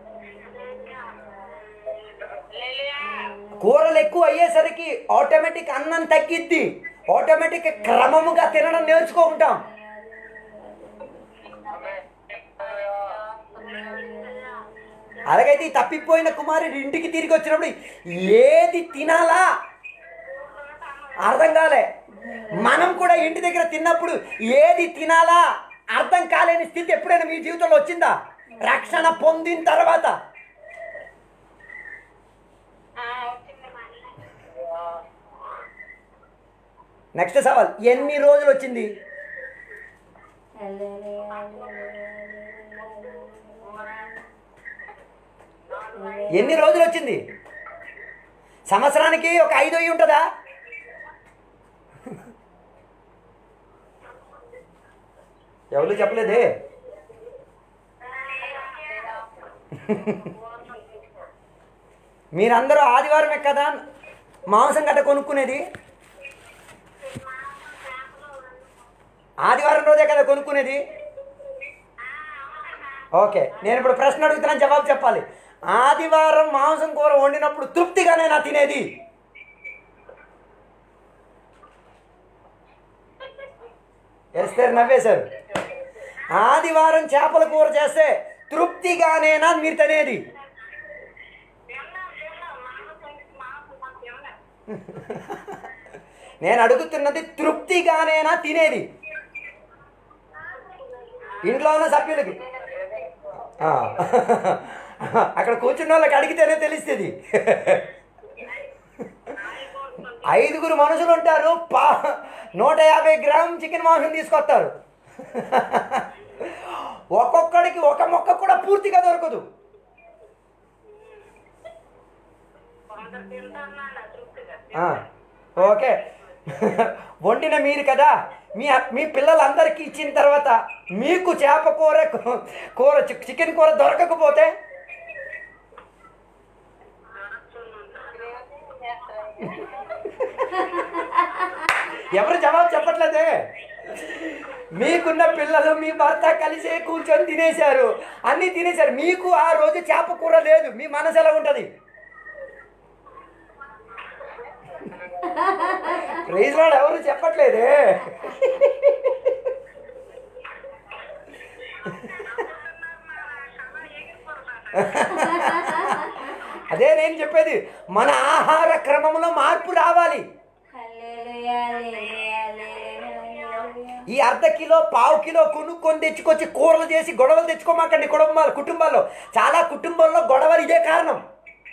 కూరలు ఎక్కువ అయ్యేసరికి ఆటోమేటిక్ అన్నం తగ్గిద్ది ఆటోమేటిక్ క్రమముగా తినడం నేర్చుకుంటాం అలాగైతే ఈ తప్పిపోయిన కుమారుడు ఇంటికి తిరిగి వచ్చినప్పుడు ఏది తినాలా అర్థం కాలే మనం కూడా ఇంటి దగ్గర తిన్నప్పుడు ఏది తినాలా అర్థం కాలేని స్థితి ఎప్పుడైనా మీ జీవితంలో వచ్చిందా రక్షణ పొందిన తర్వాత నెక్స్ట్ సవాల్ ఎన్ని రోజులు వచ్చింది ఎన్ని రోజులు వచ్చింది సంవత్సరానికి ఒక ఐదు అయి ఉంటుందా ఎవరు చెప్పలేదే మీరందరూ ఆదివారమే కదా మాంసం గట్ట కొనుక్కునేది ఆదివారం రోజే కదా కొనుక్కునేది ఓకే నేను ఇప్పుడు ప్రశ్న అడుగుతున్నాను జవాబు చెప్పాలి ఆదివారం మాంసం కూర వండినప్పుడు తృప్తిగానే నా తినేది ఎస్తారు నవ్వేశారు ఆదివారం చేపల కూర చేస్తే తృప్తిగానేనా మీరు తినేది నేను అడుగుతున్నది తృప్తిగానేనా తినేది ఇంట్లో ఉన్న సభ్యులకి ఆ. అక్కడ కూర్చున్న వాళ్ళకి అడిగితేనే తెలుస్తుంది ఐదుగురు మనుషులు ఉంటారు పా నూట యాభై గ్రామ్ చికెన్ మాంసం తీసుకొస్తారు ఒక్కొక్కడికి ఒక మొక్క కూడా పూర్తిగా దొరకదు ఆ, ఓకే వండిన మీరు కదా మీ మీ పిల్లలందరికీ ఇచ్చిన తర్వాత మీకు చేప కూర కూర చి- చికెన్ కూర దొరకకపోతే ఎవరు జవాబు చెప్పట్లేదే మీకున్న పిల్లలు మీ భర్త కలిసే కూర్చొని తినేశారు అన్నీ తినేశారు మీకు ఆ రోజు చేప కూర లేదు మీ మనసు ఎలా ఉంటుంది ప్రైజ్ వాడు ఎవరు చెప్పట్లేదే అదే నేను చెప్పేది మన ఆహార క్రమంలో మార్పు రావాలి ఈ అర్ధ కిలో పావు కిలో కొనుక్కొని తెచ్చుకొచ్చి కూరలు చేసి గొడవలు తెచ్చుకోమాకండి కుటుంబాలు కుటుంబాల్లో చాలా కుటుంబాల్లో గొడవలు ఇదే కారణం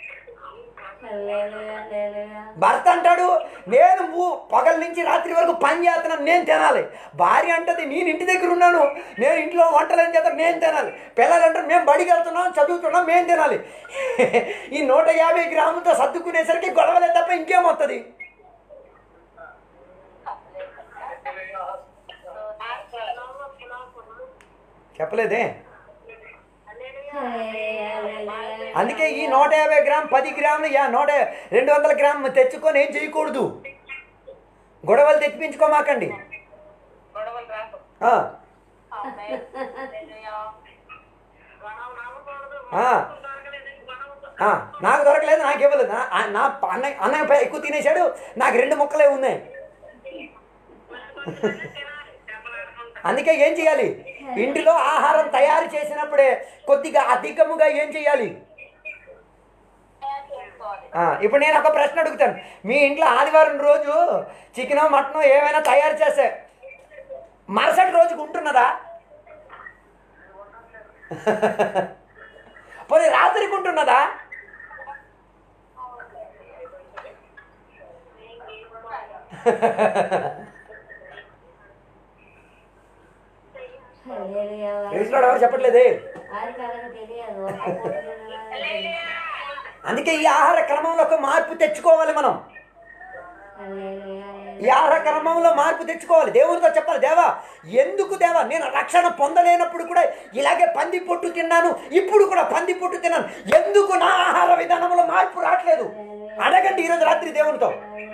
భర్త అంటాడు నేను ఊ- పగల నుంచి రాత్రి వరకు పని చేస్తున్నాను నేను తినాలి భార్య అంటది నేను ఇంటి దగ్గర ఉన్నాను నేను ఇంట్లో వంటలు ఏం చేస్తాను నేను తినాలి పిల్లలు అంటారు మేము బడికి వెళ్తున్నాం చదువుతున్నాం మేము తినాలి ఈ నూట యాభై గ్రాములతో సర్దుకునేసరికి గొడవలే తప్ప ఇంకేమవుతుంది చెప్పలేదే అందుకే ఈ నూట యాభై గ్రామ్ పది గ్రాములు యా నూట రెండు వందల గ్రామ్ తెచ్చుకొని ఏం చేయకూడదు గొడవలు తెప్పించుకోమాకండి గొడవలు రాకు ఆ, ఆ, ఆ, నాకు దొరకలేదు నాకు ఇవ్వలేదు నా ఆ- నా అన్నయ్య అన్నయ్య పై ఎక్కువ తినేశాడు నాకు రెండు ముక్కలే ఉన్నాయి అందుకే ఏం చేయాలి ఇంటిలో ఆహారం తయారు చేసినప్పుడే కొద్దిగా అధికముగా ఏం చేయాలి చేసుకోవాలి ఆ, ఇప్పుడు నేను ఒక ప్రశ్న అడుగుతాను మీ ఇంట్లో ఆదివారం రోజు చికెన్ మటన్ ఏమైనా తయారు చేస్తే మరుసటి రోజుకు ఉంటున్నదా పోనీ రాత్రికి ఉంటున్నదా హల్లెలూయా. రేసులో ఎవరు చెప్పట్లేదే అది కనుక తెలియదు ఒక్క పూట తినడానికి తెలియదు. అందుకే ఈ ఆహార క్రమంలో ఒక మార్పు తెచ్చుకోవాలి మనం హల్లెలూయా. ఈ ఆహార క్రమంలో మార్పు తెచ్చుకోవాలి దేవునితో చెప్పాలి దేవా ఎందుకు దేవా నేను రక్షణ పొందలేనప్పుడు కూడా ఇలాగే పంది పొట్టు తిన్నాను ఇప్పుడు కూడా పంది పొట్టు తిన్నాను ఎందుకు నా ఆహార విధానంలో మార్పు రావట్లేదు అడగండి ఈరోజు రాత్రి దేవునితో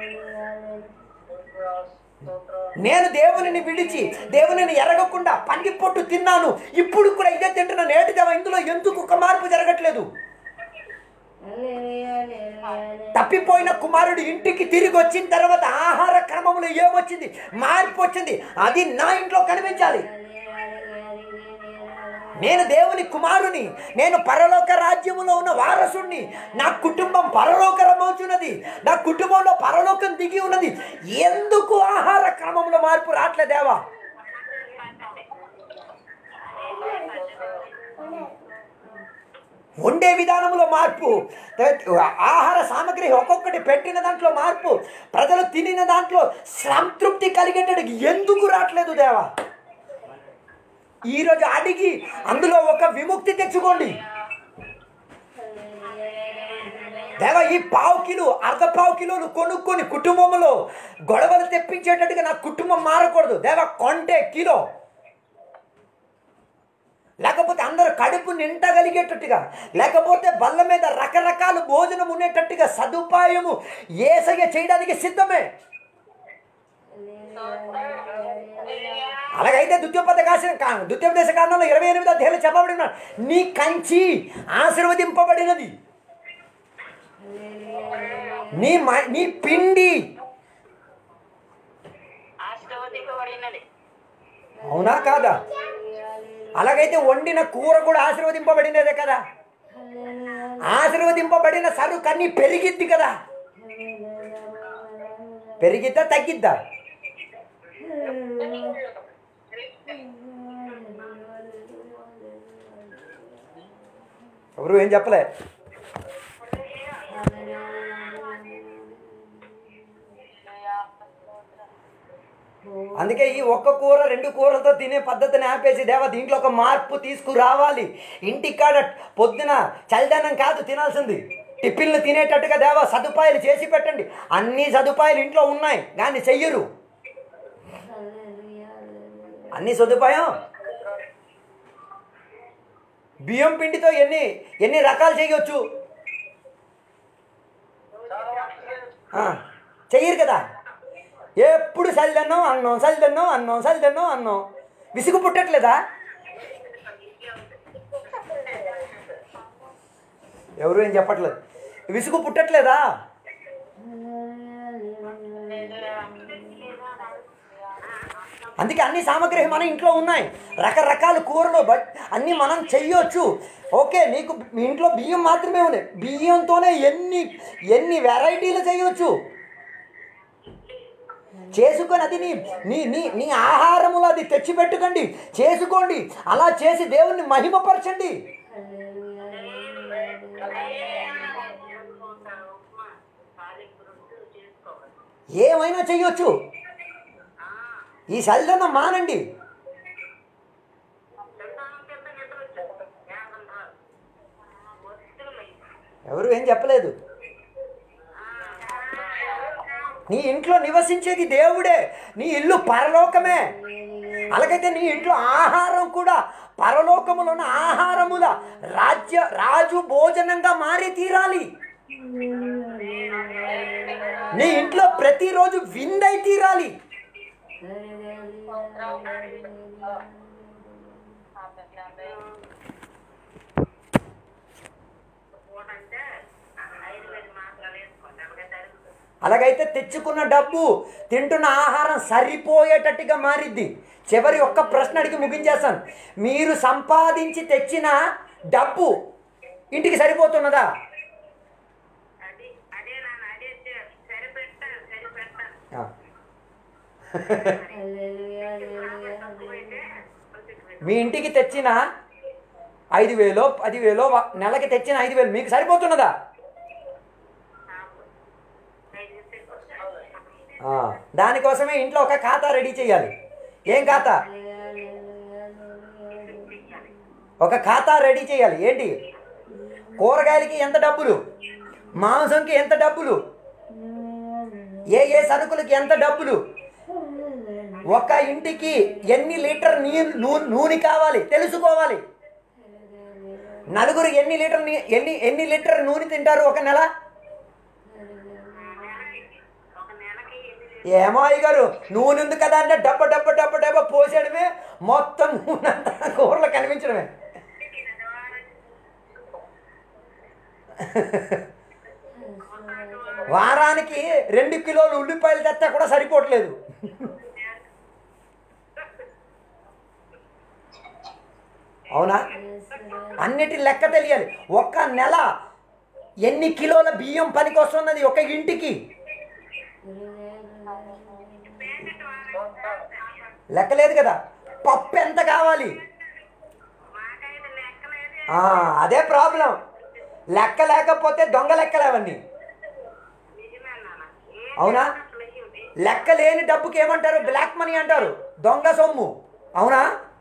నేను దేవునిని విడిచి దేవునిని ఎరగకుండా పంది పొట్టు తిన్నాను ఇప్పుడు కూడా ఇదే తింటున్నాను నేటి దేవా ఇందులో ఎందుకు ఒక మార్పు జరగట్లేదు హల్లెలూయా. హల్లెలూయా. తప్పిపోయిన కుమారుడు ఇంటికి తిరిగి వచ్చిన తర్వాత ఆహార క్రమంలో ఏమొచ్చింది మార్పు వచ్చింది అది నా ఇంట్లో కనిపించాలి నేను దేవుని కుమారుని నేను పరలోక రాజ్యములో ఉన్న వారసుణ్ణి నా కుటుంబం పరలోకరమవుతున్నది నా కుటుంబంలో పరలోకం దిగి ఉన్నది ఎందుకు ఆహార క్రమంలో మార్పు రావట్లేదేవా వండే విధానంలో మార్పు ఆహార సామగ్రి ఒక్కొక్కటి పెట్టిన దాంట్లో మార్పు ప్రజలు తినిన దాంట్లో సంతృప్తి కలిగేటట్టుగా ఎందుకు రావట్లేదు దేవా ఈరోజు అడిగి అందులో ఒక విముక్తి తెచ్చుకోండి దేవా ఈ పావు కిలో అర్ధ పావు కిలోలు కొనుక్కొని కుటుంబంలో గొడవలు తెప్పించేటట్టుగా నా కుటుంబం మారకూడదు దేవా కొంటే కిలో లేకపోతే అందరూ కడుపు నింటగలిగేటట్టుగా లేకపోతే బల్ల మీద రకరకాల భోజనం ఉండేటట్టుగా సదుపాయము ఏసయ్య చేయడానికి సిద్ధమే అలాగైతే ద్వితీయోపద కాసిన ద్వితీయోపదేశ కాలంలో ఇరవై ఎనిమిది అధ్యాయులు చెప్పబడి ఉన్నాడు నీ కంచి ఆశీర్వదింపబడినది నీ మ- నీ పిండి ఆశీర్వదింపబడినది అవునా కాదా అలాగైతే వండిన కూర కూడా ఆశీర్వదింపబడినదే కదా ఆశీర్వదింపబడిన సరుకు అన్ని పెరిగిద్ది కదా పెరిగిద్దా తగ్గిద్దా ఎవరు ఏం చెప్పలే అందుకే ఈ ఒక్క కూర రెండు కూరలతో తినే పద్ధతిని ఆపేసి దేవ దీంట్లో ఒక మార్పు తీసుకురావాలి ఇంటికాడ పొద్దున చలిదనం కాదు తినాల్సింది టిఫిన్లు తినేటట్టుగా దేవ సదుపాయాలు చేసి పెట్టండి అన్ని సదుపాయాలు ఇంట్లో ఉన్నాయి కానీ చెయ్యరు అన్ని సదుపాయం బియ్యం పిండితో ఎన్ని ఎన్ని రకాలు చేయొచ్చు ఆ, చెయ్యరు కదా ఎప్పుడు చల్దన్నం అన్నం చల్దన్నం అన్నం చల్దన్నం అన్నం విసుగు పుట్టట్లేదా ఎవరు ఏం చెప్పట్లేదు విసుగు పుట్టట్లేదా అందుకే అన్ని సామగ్రి మన ఇంట్లో ఉన్నాయి రకరకాల కూరలు బట్ అన్నీ మనం చెయ్యొచ్చు ఓకే నీకు మీ ఇంట్లో బియ్యం మాత్రమే ఉన్నాయి బియ్యంతోనే ఎన్ని ఎన్ని వెరైటీలు చేయొచ్చు చేసుకొని అది నీ నీ నీ నీ ఆహారములో అది తెచ్చిపెట్టుకోండి చేసుకోండి అలా చేసి దేవుణ్ణి మహిమపరచండి ఏమైనా చెయ్యొచ్చు ఈ సల్దనం మానండి ఎవరు ఏం చెప్పలేదు నీ ఇంట్లో నివసించేది దేవుడే నీ ఇల్లు పరలోకమే అలాగైతే నీ ఇంట్లో ఆహారం కూడా పరలోకములో ఉన్న ఆహారముల రాజ్య రాజు భోజనంగా మారి తీరాలి నీ ఇంట్లో ప్రతిరోజు విందై తీరాలి అలాగైతే తెచ్చుకున్న డబ్బు తింటున్న ఆహారం సరిపోయేటట్టుగా మారిద్ది చివరి ఒక్క ప్రశ్న అడిగి ముగించేస్తాను మీరు సంపాదించి తెచ్చిన డబ్బు ఇంటికి సరిపోతున్నదా ఆ. హల్లెలూయా, హల్లెలూయా, హల్లెలూయా. మీ ఇంటికి తెచ్చిన ఐదు వేలో పది వేలో వ- నెలకి తెచ్చిన ఐదు వేలు మీకు సరిపోతున్నదా ఆ, దానికోసమే ఇంట్లో ఒక ఖాతా రెడీ చేయాలి ఏం ఖాతా హల్లెలూయా, హల్లెలూయా, హల్లెలూయా. ఒక ఖాతా రెడీ చేయాలి ఏంటి కూరగాయలకి ఎంత డబ్బులు మాంసంకి ఎంత డబ్బులు ఏ ఏ సరుకులకి ఎంత డబ్బులు ఒక ఇంటికి ఎన్ని లీటర్ నీ నూ- నూనె కావాలి తెలుసుకోవాలి నలుగురు ఎన్ని లీటర్ నీ- ఎన్ని ఎన్ని లీటర్ నూనె తింటారు ఒక నెల ఏమో అయ్యగారు నూనె ఉంది కదా అంటే డబ్బ డబ్బ డబ్బ డబ్బ పోసేయడమే మొత్తం నూనె అంతా కూరలో కనిపించడమే వారానికి రెండు కిలోలు ఉల్లిపాయలు తెస్తా కూడా సరిపోవట్లేదు అవునా అన్నిటి లెక్క తెలియాలి ఒక్క నెల ఎన్ని కిలోల బియ్యం పనికి వస్తున్నది ఒక ఇంటికి లెక్క లేదు కదా పప్పు ఎంత కావాలి ఆ, అదే ప్రాబ్లం లెక్క లేకపోతే దొంగ లెక్కలు అవన్నీ అవునా లెక్క లేని డబ్బుకి ఏమంటారు బ్లాక్ మనీ అంటారు దొంగ సొమ్ము అవునా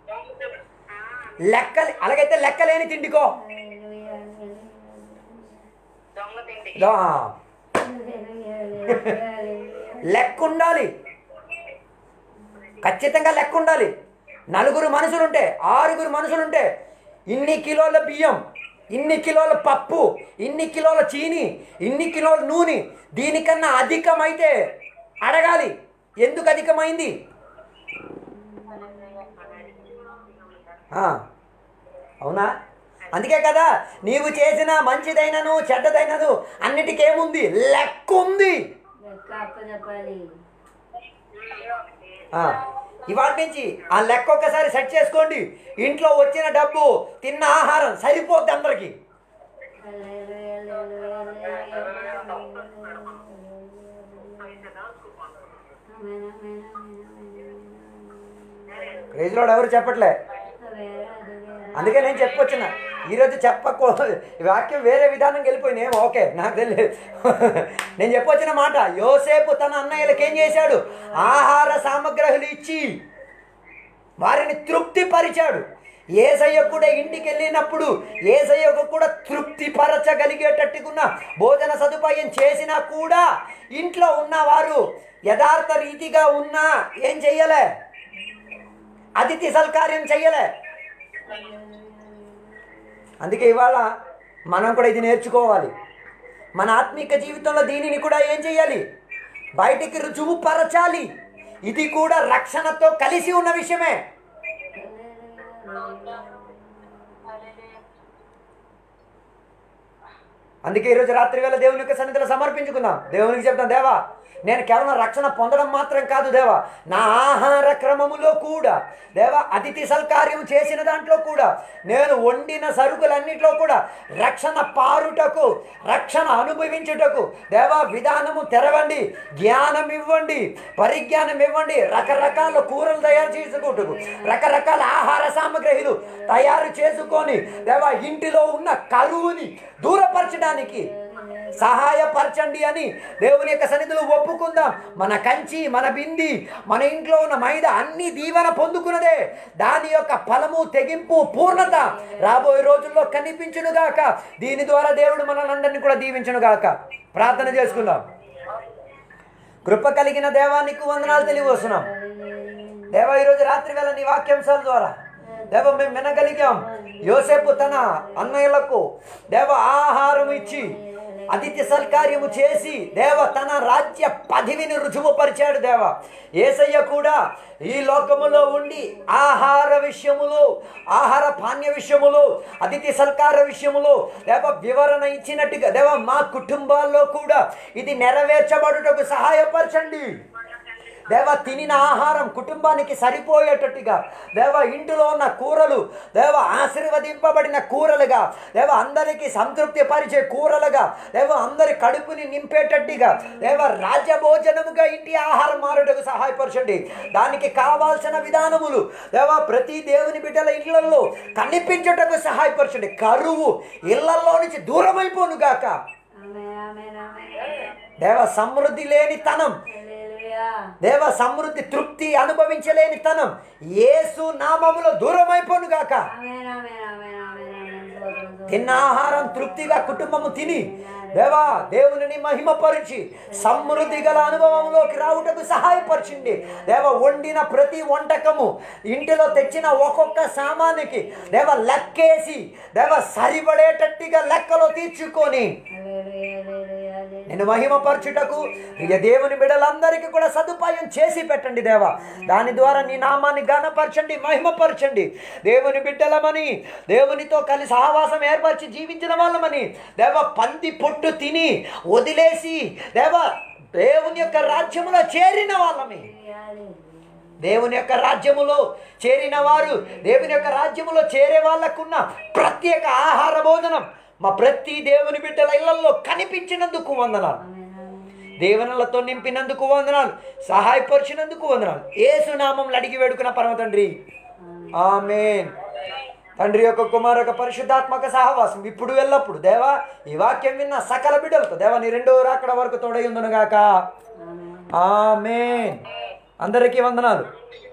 లెక్క అలాగైతే లెక్క లేని తిండికో హల్లెలూయా, హల్లెలూయా. దొంగ తిండి దా. హల్లెలూయా, హల్లెలూయా, హల్లెలూయా. లెక్క ఉండాలి ఖచ్చితంగా లెక్క ఉండాలి నలుగురు మనుషులుంటే ఆరుగురు మనుషులుంటే ఇన్ని కిలోల బియ్యం ఇన్ని కిలోల పప్పు ఇన్ని కిలోల చీని ఇన్ని కిలోల నూనె దీనికన్నా అధికమైతే అడగాలి ఎందుకు అధికమైంది ఆ, అవునా అందుకే కదా నీవు చేసిన మంచిదైనను చెడ్డదైనను అన్నిటికేముంది లెక్క ఉంది లెక్క అప్పచెప్పాలి ఆ, ఇవాటి నుంచి ఆ లెక్క ఒక్కసారి సెట్ చేసుకోండి ఇంట్లో వచ్చిన డబ్బు తిన్న ఆహారం సరిపోద్ది అందరికి హల్లెలూయా, హల్లెలూయా, హల్లెలూయా. ఆమేన్, ఆమేన్, ఆమేన్, ఆమేన్, ఆమేన్. ప్రైజ్లోడ్ ఎవరు చెప్పట్లే హల్లెలూయా, హల్లెలూయా. అందుకే నేను చెప్పొచ్చిన ఈరోజు చెప్పకో ఈ వాక్యం వేరే విధానం వెళ్ళిపోయింది ఏమో ఓకే నాకు తెలియదు నేను చెప్పొచ్చిన మాట యోసేపు తన అన్నయ్యలకు ఏం చేశాడు ఆహార సామగ్రహులు ఇచ్చి వారిని తృప్తిపరిచాడు ఏసయ్య కూడా ఇంటికి వెళ్ళినప్పుడు ఏసయ్యకు కూడా తృప్తి పరచగలిగేటట్టుకున్న భోజన సదుపాయం చేసినా కూడా ఇంట్లో ఉన్నవారు యథార్థ రీతిగా ఉన్నా ఏం చెయ్యలే అతిథి సల్కార్యం చెయ్యలే అందుకే ఇవాళ మనం కూడా ఇది నేర్చుకోవాలి మన ఆత్మిక జీవితంలో దీనిని కూడా ఏం చేయాలి బయటికి రుజువు పరచాలి ఇది కూడా రక్షణతో కలిసి ఉన్న విషయమే అందుకే ఈరోజు రాత్రి వేళ దేవుని యొక్క సన్నిధిలో సమర్పించుకుందాం దేవునికి చెప్తాం దేవా నేను కేవలం రక్షణ పొందడం మాత్రం కాదు దేవా నా ఆహార క్రమములో కూడా దేవా అతిథి సల్కార్యం చేసిన దాంట్లో కూడా నేను వండిన సరుకులన్నింటిలో కూడా రక్షణ పారుటకు రక్షణ అనుభవించుటకు దేవా విధానము తెరవండి జ్ఞానం ఇవ్వండి పరిజ్ఞానం ఇవ్వండి రకరకాల కూరలు తయారు చేసుకుంటకు రకరకాల ఆహార సామగ్రిలు తయారు చేసుకొని దేవా ఇంటిలో ఉన్న కరువుని దూరపరచడానికి సహాయపరచండి అని దేవుని యొక్క సన్నిధిలో ఒప్పుకుందాం మన కంచి మన బింది మన ఇంట్లో ఉన్న మైద అన్ని దీవెన పొందుకున్నదే దాని యొక్క ఫలము తెగింపు పూర్ణత రాబోయే రోజుల్లో కనిపించునుగాక దీని ద్వారా దేవుడు మనల్ని కూడా దీవించునుగాక ప్రార్థన చేసుకుందాం కృప కలిగిన దేవానికి వందనాలు తెలియవస్తున్నాం దేవ ఈరోజు రాత్రి వేళ నీ వాక్యాంశాల ద్వారా దేవ మేము వినగలిగాం యోసేపు తన అన్నయ్యలకు దేవ ఆహారం ఇచ్చి అతిథి సల్కార్యము చేసి దేవ తన రాజ్య పదవిని రుజువుపరిచాడు దేవ ఏసయ్య కూడా ఈ లోకములో ఉండి ఆహార విషయములో ఆహార పానీయ విషయములో అతిథి సల్కార విషయములో దేవ వివరణ ఇచ్చినట్టుగా దేవ మా కుటుంబాల్లో కూడా ఇది నెరవేర్చబడుటకు సహాయపరచండి దేవ తినిన ఆహారం కుటుంబానికి సరిపోయేటట్టుగా దేవ ఇంటిలో ఉన్న కూరలు దేవ ఆశీర్వదింపబడిన కూరలుగా దేవ అందరికీ సంతృప్తి పరిచే కూరలుగా దేవ అందరి కడుపుని నింపేటట్టుగా దేవ రాజ్యభోజనముగా ఇంటి ఆహారం మారుటకు సహాయపరచండి దానికి కావాల్సిన విధానములు దేవ ప్రతి దేవుని బిడ్డల ఇళ్లలో కనిపించుటకు సహాయపరచండి కరువు ఇళ్లలో నుంచి దూరమైపోను గాక ఆమేన్ ఆమేన్ ఆమేన్ దేవ సమృద్ధి లేని తనం హల్లెలూయా దేవ సమృద్ధి తృప్తి అనుభవించలేని తనం యేసు నామములో దూరమైపోను గాక ఆమేన్ ఆమేన్ ఆమేన్ ఆమేన్ ఆమేన్ స్తోత్రం స్తోత్రం. తిన్న ఆహారం తృప్తిగా కుటుంబము తిని దేవా దేవుని మహిమపరిచి సమృద్ధి గల అనుభవంలోకి రావుటకు సహాయపరిచింది దేవ వండిన ప్రతి వంటకము ఇంటిలో తెచ్చిన ఒక్కొక్క సామానికి దేవ లెక్కేసి దేవ సరిపడేటట్టుగా లెక్కలో తీర్చుకొని హల్లెలూయా హల్లెలూయా హల్లెలూయా. నేను మహిమపరచుటకు ఇక దేవుని బిడలందరికీ కూడా సదుపాయం చేసి పెట్టండి దేవా దాని ద్వారా నీ నామాన్ని ఘనపరచండి మహిమపరచండి దేవుని బిడ్డలమని దేవునితో కలిసి సహవాసం ఏర్పరిచి జీవించిన వాళ్ళమని దేవ పంది పొట్టు తిని వదిలేసి దేవ దేవుని యొక్క రాజ్యములో చేరిన వాళ్ళమే దేవుని యొక్క రాజ్యములో చేరిన వారు దేవుని యొక్క రాజ్యములో చేరే వాళ్ళకున్న ప్రత్యేక ఆహార భోజనం మా ప్రతి దేవుని బిడ్డల ఇళ్లలో కనిపించినందుకు వందనాలు ఆమేన్ ఆమేన్ దేవనలతో నింపినందుకు వందనాలు సహాయపరిచినందుకు వందనాలు ఏసునామం అడిగి వేడుకున్న పరమ తండ్రి ఆమెన్ తండ్రి యొక్క కుమారు యొక్క పరిశుద్ధాత్మక సహవాసం ఇప్పుడు ఎల్లప్పుడు దేవా ఈ వాక్యం విన్న సకల బిడ్డలతో దేవా నీ రెండో రాకడ వరకు తోడై ఉందునుగాక ఆమేన్ ఆమెన్ అందరికీ వందనాలు